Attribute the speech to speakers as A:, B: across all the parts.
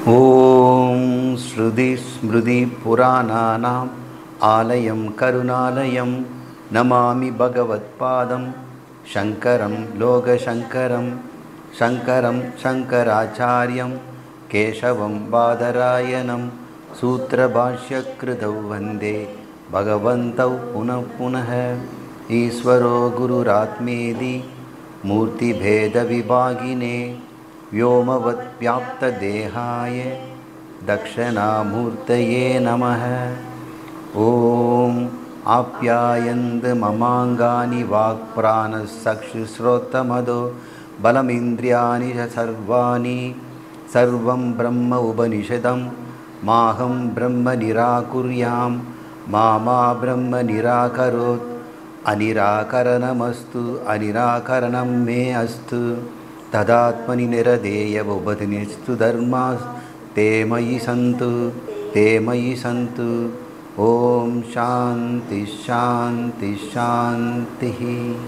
A: ॐ श्रुतिस्मृतिपुराणानाम् आलयं करुणालयं नमामि भगवत्पादं शङ्करं लोकशङ्करं शङ्करं शङ्कराचार्यं केशवं बादरायणं सूत्रभाष्यकृतौ वन्दे भगवन्तौ पुनः पुनः ईश्वरो गुरुरात्मेदि मूर्तिभेदविभागिने व्योमवद्व्याप्तदेहाय दक्षिणामूर्तये नमः ॐ आप्यायन्द ममाङ्गानि वाक्प्राणश्चक्षुश्रोत्रमदो बलमिन्द्रियाणि च सर्वाणि सर्वं ब्रह्म उपनिषदं माहं ब्रह्म निराकुर्यां मा मा ब्रह्म निराकरोत् अनिराकरणमस्तु अनिराकरणं मे अस्तु तदात्मनि निरदेय उपदिनिस्तु धर्मा ते मयि सन्तु ते मयि सन्तु ॐ शान्ति शान्ति शान्तिः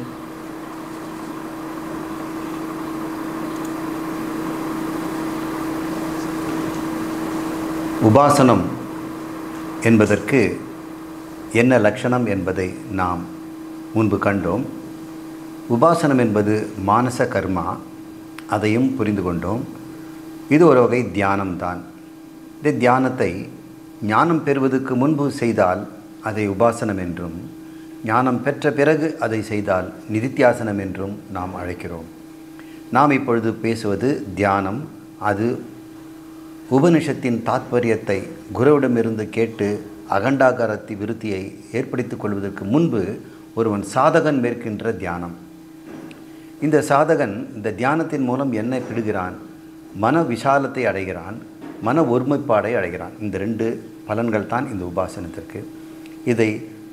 A: உபாசனம் என்பதற்கு என்ன லட்சணம் என்பதை நாம் முன்பு கண்டோம் உபாசனம் என்பது மானச கர்மா அதையும் புரிந்து கொண்டோம் இது ஒரு வகை தியானம்தான் இந்த தியானத்தை ஞானம் பெறுவதற்கு முன்பு செய்தால் அதை உபாசனம் என்றும் ஞானம் பெற்ற பிறகு அதை செய்தால் நிதித்தியாசனம் என்றும் நாம் அழைக்கிறோம் நாம் இப்பொழுது பேசுவது தியானம் அது உபனிஷத்தின் தாத்பரியத்தை குருவிடமிருந்து கேட்டு அகண்டாகாரத்தி விருத்தியை ஏற்படுத்திக் கொள்வதற்கு முன்பு ஒருவன் சாதகன் மேற்கின்ற தியானம் இந்த சாதகன் இந்த தியானத்தின் மூலம் என்ன பெறுகிறான் மன விசாலத்தை அடைகிறான் மன ஒருமைப்பாடை அடைகிறான் இந்த ரெண்டு பலன்கள் தான் இந்த உபாசனத்திற்கு இதை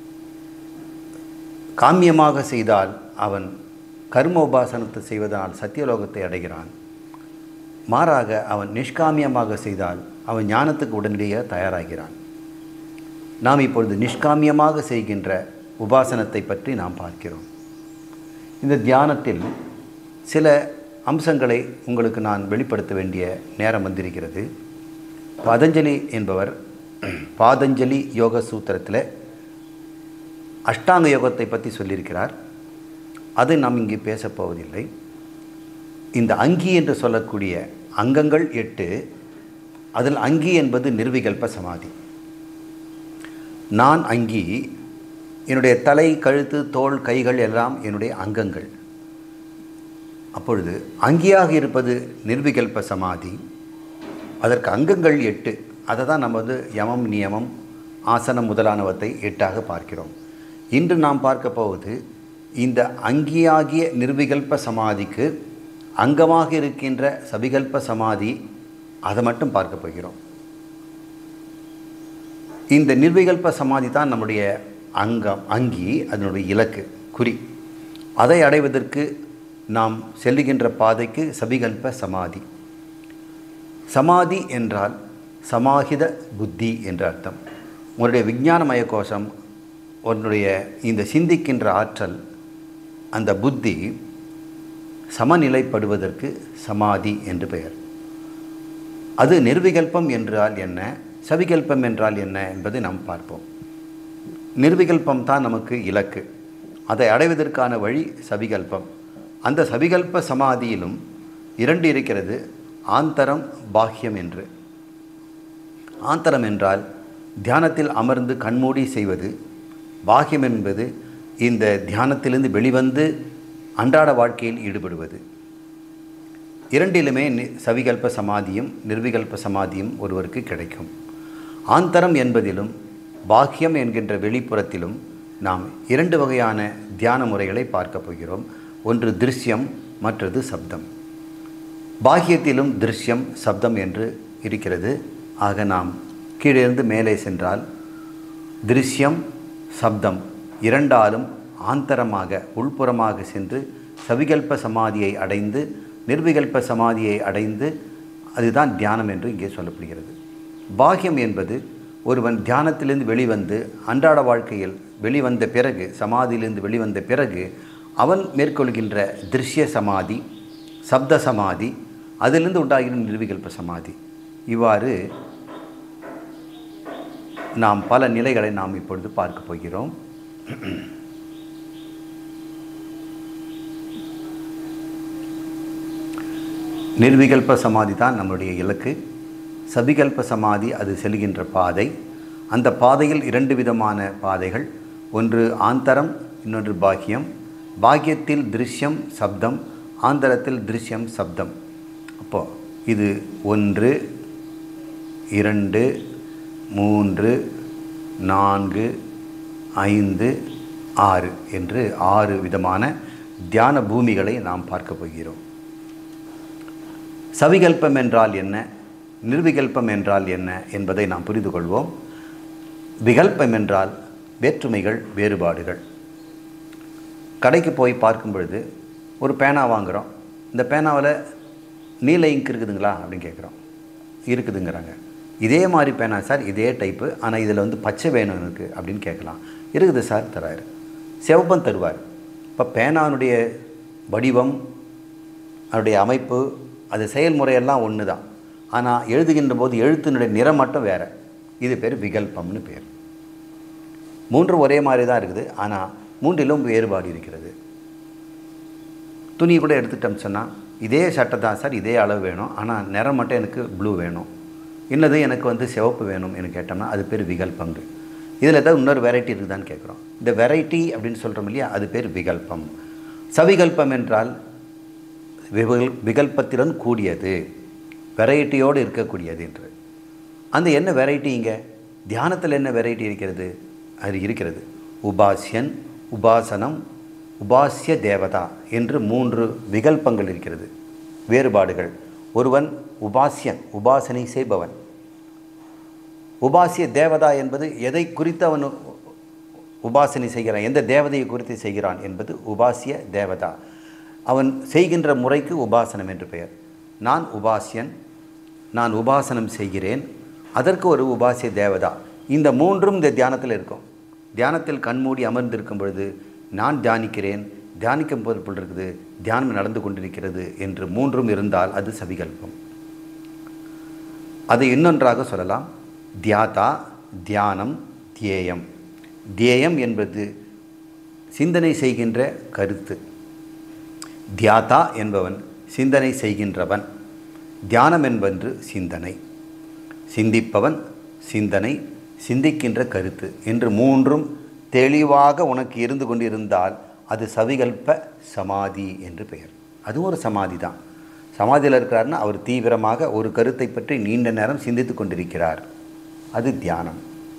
A: காமியமாக செய்தால் அவன் கர்ம உபாசனத்தை செய்வதனால் சத்தியலோகத்தை அடைகிறான் மாறாக அவன் நிஷ்காமியமாக செய்தால் அவன் ஞானத்துக்கு உடனடியாக தயாராகிறான் நாம் இப்பொழுது நிஷ்காமியமாக செய்கின்ற உபாசனத்தை பற்றி நாம் பார்க்கிறோம் இந்த தியானத்தில் சில அம்சங்களை உங்களுக்கு நான் வெளிப்படுத்த வேண்டிய நேரம் வந்திருக்கிறது பதஞ்சலி என்பவர் பாதஞ்சலி யோக சூத்திரத்தில் அஷ்டாங்க யோகத்தை பற்றி சொல்லியிருக்கிறார் அதை நாம் இங்கே பேசப்போவதில்லை இந்த அங்கி என்று சொல்லக்கூடிய அங்கங்கள் எட்டு அதில் அங்கி என்பது நிர்விகல்ப சமாதி நான் அங்கி என்னுடைய தலை கழுத்து தோள் கைகள் எல்லாம் என்னுடைய அங்கங்கள் அப்பொழுது அங்கியாக இருப்பது நிர்விகல்ப சமாதி அதற்கு அங்கங்கள் எட்டு அதை தான் நம்ம வந்து யமம் நியமம் ஆசனம் முதலானவற்றை எட்டாக பார்க்கிறோம் இன்று நாம் பார்க்க போவது இந்த அங்கியாகிய நிர்விகல்ப சமாதிக்கு அங்கமாக இருக்கின்ற சபிகல்ப சமாதி அதை மட்டும் பார்க்க போகிறோம் இந்த நிர்விகல்ப சமாதி தான் நம்முடைய அங்கம் அங்கி அதனுடைய இலக்கு குறி அதை அடைவதற்கு நாம் செல்லுகின்ற பாதைக்கு சபிகல்ப சமாதி சமாதி என்றால் சமாஹித புத்தி என்ற அர்த்தம் உன்னுடைய விஞ்ஞானமய கோஷம் உன்னுடைய இந்த சிந்திக்கின்ற ஆற்றல் அந்த புத்தி சமநிலைப்படுவதற்கு சமாதி என்று பெயர் அது நிர்விகல்பம் என்றால் என்ன சவிகல்பம் என்றால் என்ன என்பதை நாம் பார்ப்போம் நிர்விகல்பம் தான் நமக்கு இலக்கு அதை அடைவதற்கான வழி சவிகல்பம் அந்த சவிகல்ப சமாதியிலும் இரண்டு இருக்கிறது ஆந்தரம் பாஹ்யம் என்று ஆந்தரம் என்றால் தியானத்தில் அமர்ந்து கண்மூடி செய்வது பாஹ்யம் என்பது இந்த தியானத்திலிருந்து வெளிவந்து அன்றாட வாழ்க்கையில் ஈடுபடுவது இரண்டிலுமே சவிகல்ப சமாதியும் நிர்விகல்ப சமாதியும் ஒருவருக்கு கிடைக்கும் ஆந்தரம் என்பதிலும் பாக்கியம் என்கின்ற வெளிப்புறத்திலும் நாம் இரண்டு வகையான தியான முறைகளை பார்க்க போகிறோம் ஒன்று திருஷ்யம் மற்றது சப்தம் பாக்கியத்திலும் திருஷ்யம் சப்தம் என்று இருக்கிறது ஆக நாம் கீழிருந்து மேலே சென்றால் திருஷ்யம் சப்தம் இரண்டாலும் ஆந்தரமாக உள்புறமாக சென்று சவிகல்ப சமாதியை அடைந்து நிர்விகல்ப சமாதியை அடைந்து அதுதான் தியானம் என்று இங்கே சொல்லப்படுகிறது பாக்கியம் என்பது ஒருவன் தியானத்திலிருந்து வெளிவந்து அன்றாட வாழ்க்கையில் வெளிவந்த பிறகு சமாதியிலிருந்து வெளிவந்த பிறகு அவன் மேற்கொள்கின்ற திருஷ்ய சமாதி சப்த சமாதி அதிலிருந்து உண்டாகிற நிர்விகல்ப சமாதி இவ்வாறு நாம் பல நிலைகளை நாம் இப்பொழுது பார்க்க போகிறோம் நிர்விகல்ப சமாதி தான் நம்முடைய இலக்கு சபிகல்ப சமாதி அது செல்கின்ற பாதை அந்த பாதையில் இரண்டு விதமான பாதைகள் ஒன்று ஆந்தரம் இன்னொன்று பாக்கியம் பாக்கியத்தில் திருஷ்யம் சப்தம் ஆந்தரத்தில் திருஷ்யம் சப்தம் அப்போ இது ஒன்று இரண்டு மூன்று நான்கு ஐந்து ஆறு என்று ஆறு விதமான தியான பூமிகளை நாம் பார்க்க போகிறோம் சவிகல்பம் என்றால் என்ன நிர்விகல்பம் என்றால் என்ன என்பதை நாம் புரிந்து கொள்வோம் விகல்பம் என்றால் வேற்றுமைகள் வேறுபாடுகள் கடைக்கு போய் பார்க்கும் பொழுது ஒரு பேனா வாங்குகிறோம் இந்த பேனாவில் நீல இங்க் இருக்குதுங்களா அப்படின்னு கேட்குறோம் இருக்குதுங்கிறாங்க இதே மாதிரி பேனா சார் இதே டைப்பு ஆனால் இதில் வந்து பச்சை வேணும் எனக்கு அப்படின்னு கேட்கலாம் இருக்குது சார் தராரு சிவப்பம் தருவார் இப்போ பேனானுடைய வடிவம் அதனுடைய அமைப்பு அது செயல்முறையெல்லாம் ஒன்று தான் ஆனால் எழுதுகின்ற போது எழுத்தினுடைய நிறம் மட்டும் வேறு இது பேர் விகல்பம்னு பேர் மூன்று ஒரே மாதிரி தான் இருக்குது ஆனால் மூன்றிலும் வேறுபாடு இருக்கிறது துணி கூட எடுத்துட்டோம் சொன்னால் இதே சட்டை தான் சார் இதே அளவு வேணும் ஆனால் நிறம் மட்டும் எனக்கு ப்ளூ வேணும் இன்னது எனக்கு வந்து சிவப்பு வேணும் எனக்கு கேட்டோம்னா அது பேர் விகல்பங்கள் இதில் ஏதாவது இன்னொரு வெரைட்டி இருக்குதான்னு கேட்குறோம் இந்த வெரைட்டி அப்படின்னு சொல்கிறோம் இல்லையா அது பேர் விகல்பம் சவிகல்பம் என்றால் விகல் விகல்பத்துடன் கூடியது வெரைட்டியோடு இருக்கக்கூடியது என்று அந்த என்ன வெரைட்டி இங்கே தியானத்தில் என்ன வெரைட்டி இருக்கிறது அது இருக்கிறது உபாசியன் உபாசனம் உபாசிய தேவதா என்று மூன்று விகல்பங்கள் இருக்கிறது வேறுபாடுகள் ஒருவன் உபாசியன் உபாசனை செய்பவன் உபாசிய தேவதா என்பது எதை குறித்து அவன் உபாசனை செய்கிறான் எந்த தேவதையை குறித்து செய்கிறான் என்பது உபாசிய தேவதா அவன் செய்கின்ற முறைக்கு உபாசனம் என்று பெயர் நான் உபாசியன் நான் உபாசனம் செய்கிறேன் அதற்கு ஒரு உபாசிய தேவதா இந்த மூன்றும் இந்த தியானத்தில் இருக்கும் தியானத்தில் கண்மூடி அமர்ந்திருக்கும் பொழுது நான் தியானிக்கிறேன் தியானிக்கும் போது போல் இருக்குது தியானம் நடந்து கொண்டிருக்கிறது என்று மூன்றும் இருந்தால் அது சவிகல்பம் அதை இன்னொன்றாக சொல்லலாம் தியாதா தியானம் தியேயம் தியேயம் என்பது சிந்தனை செய்கின்ற கருத்து தியாதா என்பவன் சிந்தனை செய்கின்றவன் தியானம் என்பன்று சிந்தனை சிந்திப்பவன் சிந்தனை சிந்திக்கின்ற கருத்து என்று மூன்றும் தெளிவாக உனக்கு இருந்து கொண்டிருந்தால் அது சவிகல்ப சமாதி என்று பெயர் அதுவும் ஒரு சமாதி தான் சமாதியில் இருக்கிறார்னா அவர் தீவிரமாக ஒரு கருத்தை பற்றி நீண்ட நேரம் சிந்தித்து கொண்டிருக்கிறார் அது தியானம்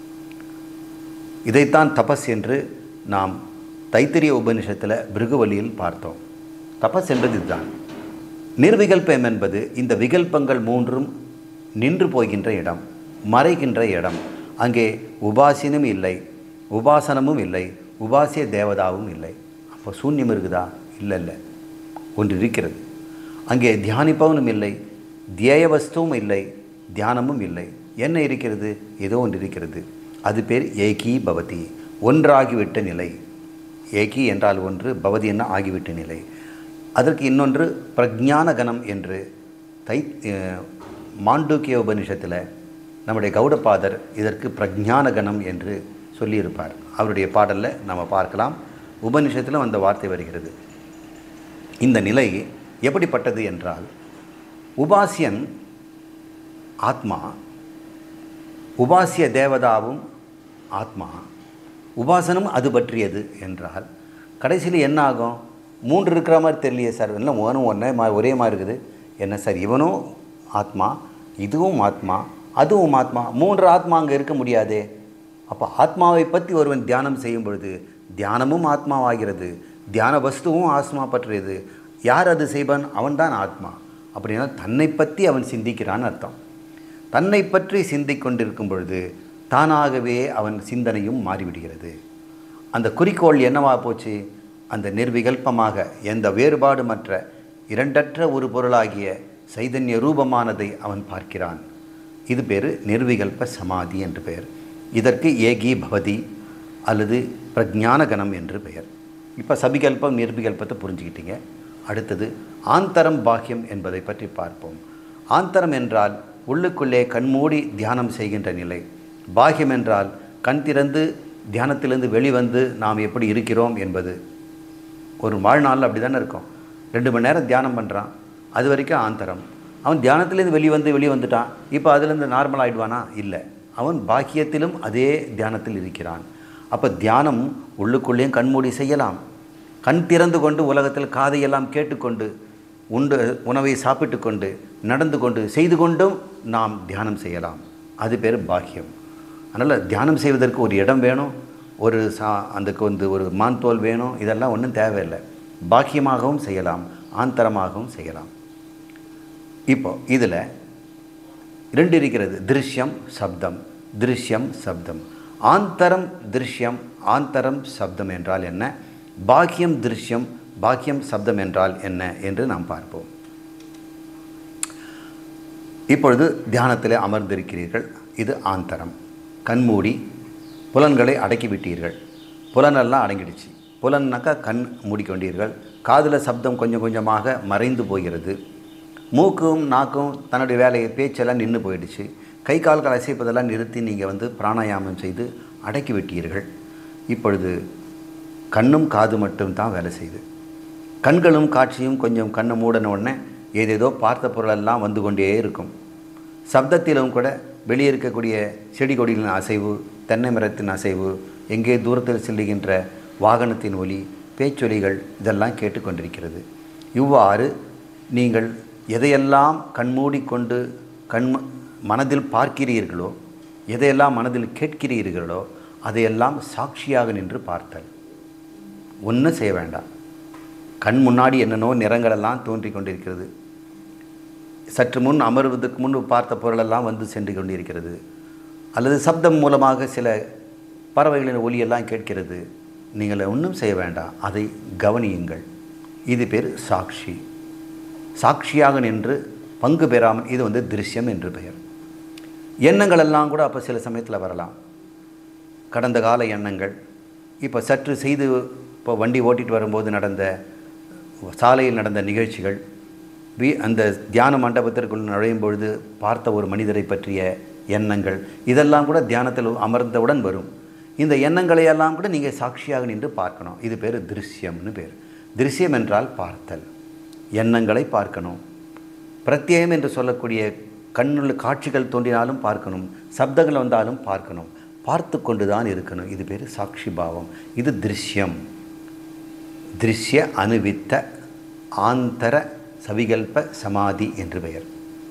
A: இதைத்தான் தபஸ் என்று நாம் தைத்திரிய உபனிஷத்தில் பிருகுவலியில் பார்த்தோம் தபஸ் என்பது இதுதான் நிர்விகல்பம் என்பது இந்த விகல்பங்கள் மூன்றும் நின்று போகின்ற இடம் மறைகின்ற இடம் அங்கே உபாசினும் இல்லை உபாசனமும் இல்லை உபாசிய தேவதாவும் இல்லை அப்போ சூன்யம் இருக்குதா இல்லை இல்லை ஒன்று இருக்கிறது அங்கே தியானிப்பவனும் இல்லை தியேய வஸ்துவும் இல்லை தியானமும் இல்லை என்ன இருக்கிறது ஏதோ ஒன்று இருக்கிறது அது பேர் ஏகி பவதி ஒன்றாகிவிட்ட நிலை ஏகி என்றால் ஒன்று பவதி என்ன ஆகிவிட்ட நிலை அதற்கு இன்னொன்று பிரஜான கணம் என்று தை மாண்டூக்கிய உபனிஷத்தில் நம்முடைய கௌடபாதர் இதற்கு பிரஜான கணம் என்று சொல்லியிருப்பார் அவருடைய பாடலில் நம்ம பார்க்கலாம் உபனிஷத்திலும் அந்த வார்த்தை வருகிறது இந்த நிலை எப்படிப்பட்டது என்றால் உபாசியன் ஆத்மா உபாசிய தேவதாவும் ஆத்மா உபாசனம் அது பற்றியது என்றால் கடைசியில் என்ன ஆகும் மூன்று இருக்கிற மாதிரி தெரியலையே சார் இல்லை ஒன்றும் ஒன்றே மா ஒரே மாதிரி இருக்குது என்ன சார் இவனும் ஆத்மா இதுவும் ஆத்மா அதுவும் ஆத்மா மூன்று ஆத்மா அங்கே இருக்க முடியாதே அப்போ ஆத்மாவை பற்றி ஒருவன் தியானம் செய்யும் பொழுது தியானமும் ஆத்மாவாகிறது தியான வஸ்துவும் ஆத்மா பற்றியது யார் அது செய்வான் அவன்தான் ஆத்மா அப்படின்னா தன்னை பற்றி அவன் சிந்திக்கிறான்னு அர்த்தம் தன்னை பற்றி சிந்திக் கொண்டிருக்கும் பொழுது தானாகவே அவன் சிந்தனையும் மாறிவிடுகிறது அந்த குறிக்கோள் என்னவா போச்சு அந்த நிர்விகல்பமாக எந்த வேறுபாடுமற்ற இரண்டற்ற ஒரு பொருளாகிய சைதன்ய ரூபமானதை அவன் பார்க்கிறான் இது பேர் நிர்விகல்ப சமாதி என்று பெயர் இதற்கு ஏகி பவதி அல்லது பிரஜான கணம் என்று பெயர் இப்போ சபிகல்பம் நிர்விகல்பத்தை புரிஞ்சுக்கிட்டீங்க அடுத்தது ஆந்தரம் பாக்கியம் என்பதை பற்றி பார்ப்போம் ஆந்தரம் என்றால் உள்ளுக்குள்ளே கண்மூடி தியானம் செய்கின்ற நிலை பாக்கியம் என்றால் கண் திறந்து தியானத்திலிருந்து வெளிவந்து நாம் எப்படி இருக்கிறோம் என்பது ஒரு வாழ்நாளில் அப்படி தானே இருக்கும் ரெண்டு மணி நேரம் தியானம் பண்ணுறான் அது வரைக்கும் ஆந்தரம் அவன் தியானத்திலேருந்து வெளியே வந்து வெளியே வந்துட்டான் இப்போ அதுலேருந்து நார்மல் ஆகிடுவானா இல்லை அவன் பாக்கியத்திலும் அதே தியானத்தில் இருக்கிறான் அப்போ தியானம் உள்ளுக்குள்ளேயும் கண்மூடி செய்யலாம் கண் திறந்து கொண்டு உலகத்தில் காதையெல்லாம் கேட்டுக்கொண்டு உண்டு உணவை சாப்பிட்டு கொண்டு நடந்து கொண்டு செய்து கொண்டும் நாம் தியானம் செய்யலாம் அது பேர் பாக்கியம் அதனால் தியானம் செய்வதற்கு ஒரு இடம் வேணும் ஒரு சா அதுக்கு வந்து ஒரு மான் தோல் வேணும் இதெல்லாம் ஒன்றும் தேவையில்லை பாக்கியமாகவும் செய்யலாம் ஆந்தரமாகவும் செய்யலாம் இப்போ இதில் ரெண்டு இருக்கிறது திருஷ்யம் சப்தம் திருஷ்யம் சப்தம் ஆந்தரம் திருஷ்யம் ஆந்தரம் சப்தம் என்றால் என்ன பாக்கியம் திருஷ்யம் பாக்கியம் சப்தம் என்றால் என்ன என்று நாம் பார்ப்போம் இப்பொழுது தியானத்தில் அமர்ந்திருக்கிறீர்கள் இது ஆந்தரம் கண்மூடி புலன்களை அடக்கிவிட்டீர்கள் புலனெல்லாம் அடங்கிடுச்சு புலன்னாக்கா கண் மூடிக்கொண்டீர்கள் காதில் சப்தம் கொஞ்சம் கொஞ்சமாக மறைந்து போகிறது மூக்கும் நாக்கும் தன்னுடைய வேலையை பேச்செல்லாம் நின்று போயிடுச்சு கை கால்கள் அசைப்பதெல்லாம் நிறுத்தி நீங்கள் வந்து பிராணாயாமம் செய்து அடக்கி விட்டீர்கள் இப்பொழுது கண்ணும் காது மட்டும் தான் வேலை செய்யுது கண்களும் காட்சியும் கொஞ்சம் கண்ணை மூடின உடனே ஏதேதோ பார்த்த பொருளெல்லாம் வந்து கொண்டே இருக்கும் சப்தத்திலும் கூட வெளியே இருக்கக்கூடிய செடி கொடிகளின் அசைவு தென்னை மரத்தின் அசைவு எங்கே தூரத்தில் செல்லுகின்ற வாகனத்தின் ஒலி பேச்சொலிகள் இதெல்லாம் கேட்டுக்கொண்டிருக்கிறது இவ்வாறு நீங்கள் எதையெல்லாம் கண்மூடிக்கொண்டு கண் மனதில் பார்க்கிறீர்களோ எதையெல்லாம் மனதில் கேட்கிறீர்களோ அதையெல்லாம் சாட்சியாக நின்று பார்த்தல் ஒன்றும் செய்ய வேண்டாம் கண் முன்னாடி என்னென்னோ நிறங்களெல்லாம் தோன்றி கொண்டிருக்கிறது சற்று முன் அமர்வதற்கு முன் பார்த்த பொருளெல்லாம் வந்து சென்று கொண்டிருக்கிறது அல்லது சப்தம் மூலமாக சில பறவைகளின் ஒலியெல்லாம் கேட்கிறது நீங்கள் ஒன்றும் செய்ய வேண்டாம் அதை கவனியுங்கள் இது பேர் சாட்சி சாட்சியாக நின்று பங்கு பெறாமல் இது வந்து திருஷ்யம் என்று பெயர் எண்ணங்கள் எல்லாம் கூட அப்போ சில சமயத்தில் வரலாம் கடந்த கால எண்ணங்கள் இப்போ சற்று செய்து இப்போ வண்டி ஓட்டிட்டு வரும்போது நடந்த சாலையில் நடந்த நிகழ்ச்சிகள் வீ அந்த தியான மண்டபத்திற்குள் நுழையும் பொழுது பார்த்த ஒரு மனிதரை பற்றிய எண்ணங்கள் இதெல்லாம் கூட தியானத்தில் அமர்ந்தவுடன் வரும் இந்த எண்ணங்களை எல்லாம் கூட நீங்கள் சாட்சியாக நின்று பார்க்கணும் இது பேர் திருஷ்யம்னு பேர் திருஷ்யம் என்றால் பார்த்தல் எண்ணங்களை பார்க்கணும் பிரத்யேகம் என்று சொல்லக்கூடிய கண்ணுள்ள காட்சிகள் தோன்றினாலும் பார்க்கணும் சப்தங்கள் வந்தாலும் பார்க்கணும் பார்த்து கொண்டு தான் இருக்கணும் இது பேர் சாட்சி பாவம் இது திருஷ்யம் திருஷ்ய அனுவித்த ஆந்தர சவிகல்ப சமாதி என்று பெயர்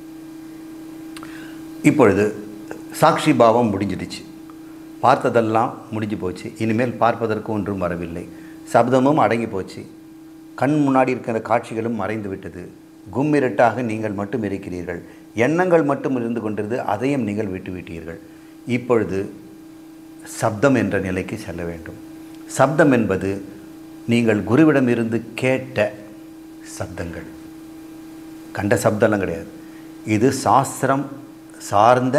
A: இப்பொழுது சாட்சி பாவம் முடிஞ்சிடுச்சு பார்த்ததெல்லாம் முடிஞ்சு போச்சு இனிமேல் பார்ப்பதற்கு ஒன்றும் வரவில்லை சப்தமும் அடங்கி போச்சு கண் முன்னாடி இருக்கிற காட்சிகளும் மறைந்து விட்டது கும்மிரட்டாக நீங்கள் மட்டும் இருக்கிறீர்கள் எண்ணங்கள் மட்டும் இருந்து கொண்டிருந்தது அதையும் நீங்கள் விட்டுவிட்டீர்கள் இப்பொழுது சப்தம் என்ற நிலைக்கு செல்ல வேண்டும் சப்தம் என்பது நீங்கள் குருவிடம் இருந்து கேட்ட சப்தங்கள் கண்ட சப்தம்லாம் கிடையாது இது சாஸ்திரம் சார்ந்த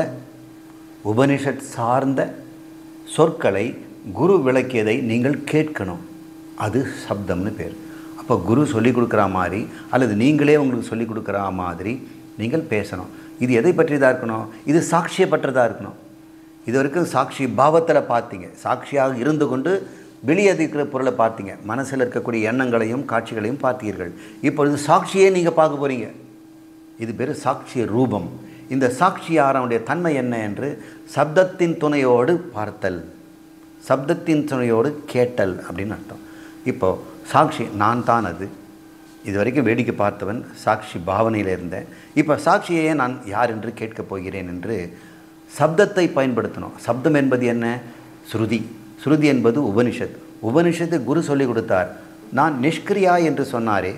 A: உபனிஷத் சார்ந்த சொற்களை குரு விளக்கியதை நீங்கள் கேட்கணும் அது சப்தம்னு பேர் அப்போ குரு சொல்லிக் கொடுக்குற மாதிரி அல்லது நீங்களே உங்களுக்கு சொல்லிக் கொடுக்குற மாதிரி நீங்கள் பேசணும் இது எதை பற்றியதாக இருக்கணும் இது சாட்சியப்பட்டதாக இருக்கணும் இது வரைக்கும் சாட்சி பாவத்தில் பார்த்தீங்க சாட்சியாக இருந்து கொண்டு வெளியே இருக்கிற பொருளை பார்த்தீங்க மனசில் இருக்கக்கூடிய எண்ணங்களையும் காட்சிகளையும் பார்த்தீர்கள் இப்பொழுது சாட்சியே நீங்கள் பார்க்க போகிறீங்க இது பேர் சாட்சிய ரூபம் இந்த சாட்சியாரனுடைய தன்மை என்ன என்று சப்தத்தின் துணையோடு பார்த்தல் சப்தத்தின் துணையோடு கேட்டல் அப்படின்னு அர்த்தம் இப்போது சாட்சி நான் தான் அது இது வரைக்கும் வேடிக்கை பார்த்தவன் சாட்சி பாவனையில் இருந்தேன் இப்போ சாட்சியையே நான் யார் என்று கேட்கப் போகிறேன் என்று சப்தத்தை பயன்படுத்தணும் சப்தம் என்பது என்ன ஸ்ருதி ஸ்ருதி என்பது உபனிஷத் உபனிஷத்து குரு சொல்லிக் கொடுத்தார் நான் நிஷ்கிரியா என்று சொன்னாரே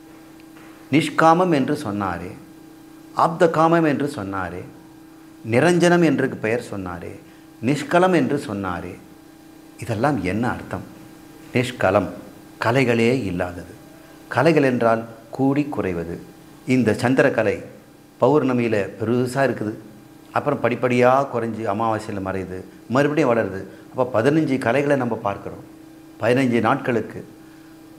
A: நிஷ்காமம் என்று சொன்னாரே ஆப்த காமம் என்று சொன்னாரே நிரஞ்சனம் என்று பெயர் சொன்னாரே நிஷ்கலம் என்று சொன்னாரே இதெல்லாம் என்ன அர்த்தம் நிஷ்கலம் கலைகளே இல்லாதது கலைகள் என்றால் கூடி குறைவது இந்த சந்திரக்கலை பௌர்ணமியில் பெருசாக இருக்குது அப்புறம் படிப்படியாக குறைஞ்சி அமாவாசையில் மறையுது மறுபடியும் வளருது அப்போ பதினஞ்சு கலைகளை நம்ம பார்க்குறோம் பதினஞ்சு நாட்களுக்கு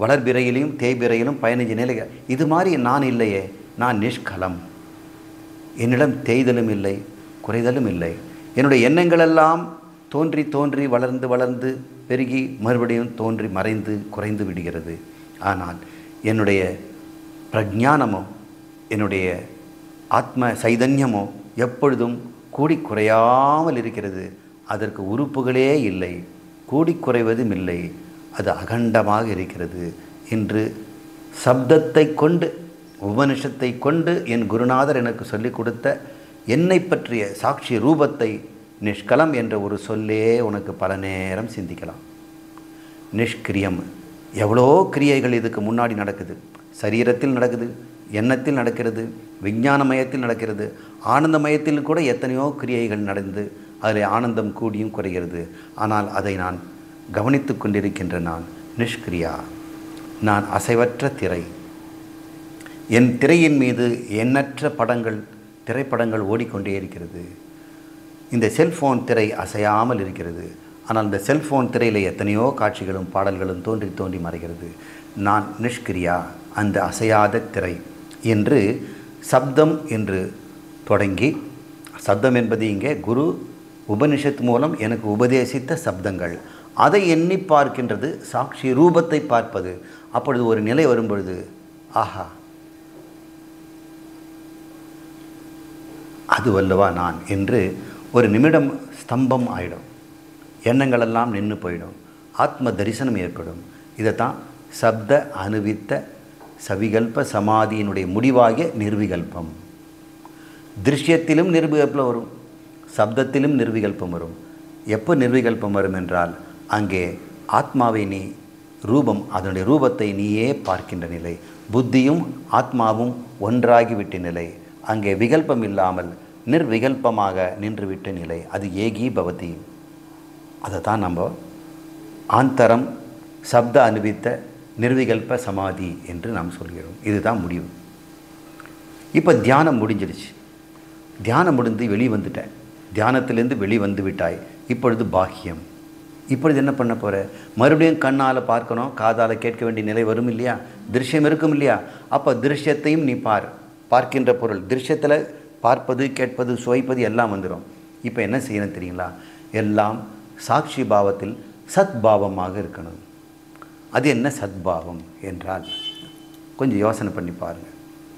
A: வளர்பிறையிலையும் தேய்பிறையிலும் பதினஞ்சு நிலைகள் இது மாதிரி நான் இல்லையே நான் நிஷ்கலம் என்னிடம் தேய்தலும் இல்லை குறைதலும் இல்லை என்னுடைய எண்ணங்களெல்லாம் தோன்றி தோன்றி வளர்ந்து வளர்ந்து பெருகி மறுபடியும் தோன்றி மறைந்து குறைந்து விடுகிறது ஆனால் என்னுடைய பிரஜானமோ என்னுடைய ஆத்ம சைதன்யமோ எப்பொழுதும் கூடி குறையாமல் இருக்கிறது அதற்கு உறுப்புகளே இல்லை கூடி குறைவதும் இல்லை அது அகண்டமாக இருக்கிறது என்று சப்தத்தை கொண்டு உபனிஷத்தை கொண்டு என் குருநாதர் எனக்கு சொல்லிக் கொடுத்த என்னை பற்றிய சாட்சி ரூபத்தை நிஷ்கலம் என்ற ஒரு சொல்லே உனக்கு பல நேரம் சிந்திக்கலாம் நிஷ்கிரியம் எவ்வளோ கிரியைகள் இதுக்கு முன்னாடி நடக்குது சரீரத்தில் நடக்குது எண்ணத்தில் நடக்கிறது விஞ்ஞானமயத்தில் நடக்கிறது ஆனந்தமயத்தில் கூட எத்தனையோ கிரியைகள் நடந்து அதில் ஆனந்தம் கூடியும் குறைகிறது ஆனால் அதை நான் கவனித்து கொண்டிருக்கின்ற நான் நிஷ்கிரியா நான் அசைவற்ற திரை என் திரையின் மீது எண்ணற்ற படங்கள் திரைப்படங்கள் ஓடிக்கொண்டே இருக்கிறது இந்த செல்ஃபோன் திரை அசையாமல் இருக்கிறது ஆனால் இந்த செல்ஃபோன் திரையில் எத்தனையோ காட்சிகளும் பாடல்களும் தோன்றி தோன்றி மறைகிறது நான் நிஷ்கிரியா அந்த அசையாத திரை என்று சப்தம் என்று தொடங்கி சப்தம் என்பது இங்கே குரு உபனிஷத் மூலம் எனக்கு உபதேசித்த சப்தங்கள் அதை எண்ணி பார்க்கின்றது சாட்சி ரூபத்தை பார்ப்பது அப்பொழுது ஒரு நிலை வரும்பொழுது ஆஹா அது வல்லவா நான் என்று ஒரு நிமிடம் ஸ்தம்பம் ஆயிடும் எண்ணங்களெல்லாம் நின்று போயிடும் ஆத்ம தரிசனம் ஏற்படும் இதைத்தான் சப்த அனுவித்த சவிகல்ப சமாதியினுடைய முடிவாகிய நிர்விகல்பம் திருஷ்யத்திலும் நிர்விகல்பம் வரும் சப்தத்திலும் நிர்விகல்பம் வரும் எப்போ நிர்விகல்பம் வரும் என்றால் அங்கே ஆத்மாவை நீ ரூபம் அதனுடைய ரூபத்தை நீயே பார்க்கின்ற நிலை புத்தியும் ஆத்மாவும் ஒன்றாகிவிட்ட நிலை அங்கே விகல்பம் இல்லாமல் நிர்விகல்பமாக நின்றுவிட்ட நிலை அது ஏகி பவதி அதை தான் நம்ம ஆந்தரம் சப்த அனுபவித்த நிர்விகல்ப சமாதி என்று நாம் சொல்கிறோம் இதுதான் முடிவு இப்போ தியானம் முடிஞ்சிடுச்சு தியானம் முடிந்து வெளியே வந்துட்டேன் தியானத்திலேருந்து வெளியே வந்து விட்டாய் இப்பொழுது பாக்கியம் இப்பொழுது என்ன பண்ண போகிற மறுபடியும் கண்ணால் பார்க்கணும் காதால் கேட்க வேண்டிய நிலை வரும் இல்லையா திருஷ்யம் இருக்கும் இல்லையா அப்போ திருஷ்யத்தையும் நீ பார் பார்க்கின்ற பொருள் திருஷ்யத்தில் பார்ப்பது கேட்பது சுவைப்பது எல்லாம் வந்துடும் இப்போ என்ன செய்யணும் தெரியுங்களா எல்லாம் சாட்சி பாவத்தில் சத்பாவமாக இருக்கணும் அது என்ன சத்பாவம் என்றால் கொஞ்சம் யோசனை பண்ணி பாருங்கள்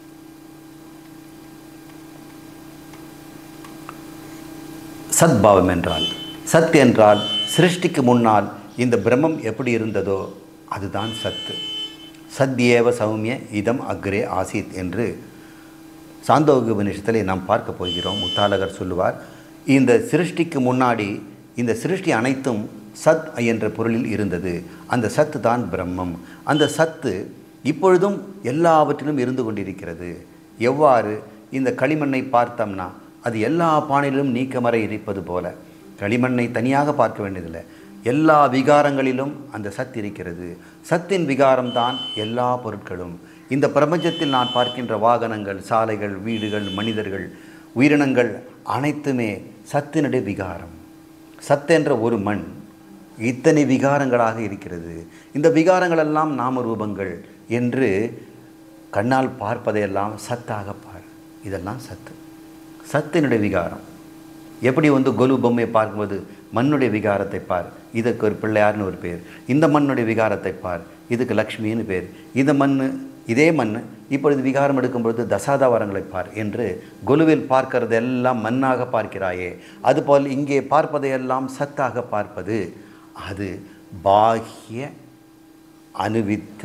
A: சத்பாவம் என்றால் சத் என்றால் சிருஷ்டிக்கு முன்னால் இந்த பிரம்மம் எப்படி இருந்ததோ அதுதான் சத்து சத்யேவ சௌமிய இதம் அக்ரே ஆசித் என்று சாந்தோக உபநிஷத்தில் நாம் பார்க்க போகிறோம் முத்தாலகர் சொல்லுவார் இந்த சிருஷ்டிக்கு முன்னாடி இந்த சிருஷ்டி அனைத்தும் சத் என்ற பொருளில் இருந்தது அந்த சத்து தான் பிரம்மம் அந்த சத்து இப்பொழுதும் எல்லாவற்றிலும் இருந்து கொண்டிருக்கிறது எவ்வாறு இந்த களிமண்ணை பார்த்தோம்னா அது எல்லா பானையிலும் நீக்கமர இருப்பது போல களிமண்ணை தனியாக பார்க்க வேண்டியதில்லை எல்லா விகாரங்களிலும் அந்த சத் இருக்கிறது சத்தின் விகாரம்தான் எல்லா பொருட்களும் இந்த பிரபஞ்சத்தில் நான் பார்க்கின்ற வாகனங்கள் சாலைகள் வீடுகள் மனிதர்கள் உயிரினங்கள் அனைத்துமே சத்தினுடைய விகாரம் சத்தென்ற ஒரு மண் இத்தனை விகாரங்களாக இருக்கிறது இந்த விகாரங்கள் எல்லாம் நாம ரூபங்கள் என்று கண்ணால் பார்ப்பதையெல்லாம் சத்தாக பார் இதெல்லாம் சத்து சத்தினுடைய விகாரம் எப்படி வந்து கொலு பொம்மையை பார்க்கும்போது மண்ணுடைய விகாரத்தை பார் இதுக்கு ஒரு பிள்ளையார்னு ஒரு பேர் இந்த மண்ணுடைய விகாரத்தை பார் இதுக்கு லக்ஷ்மின்னு பேர் இந்த மண் இதே மண் இப்பொழுது விகாரம் எடுக்கும்பொழுது தசாதாவரங்களை பார் என்று கொலுவில் பார்க்கிறது எல்லாம் மண்ணாக பார்க்கிறாயே அதுபோல் இங்கே பார்ப்பதையெல்லாம் சத்தாக பார்ப்பது அது பாஹ்ய அனுவித்த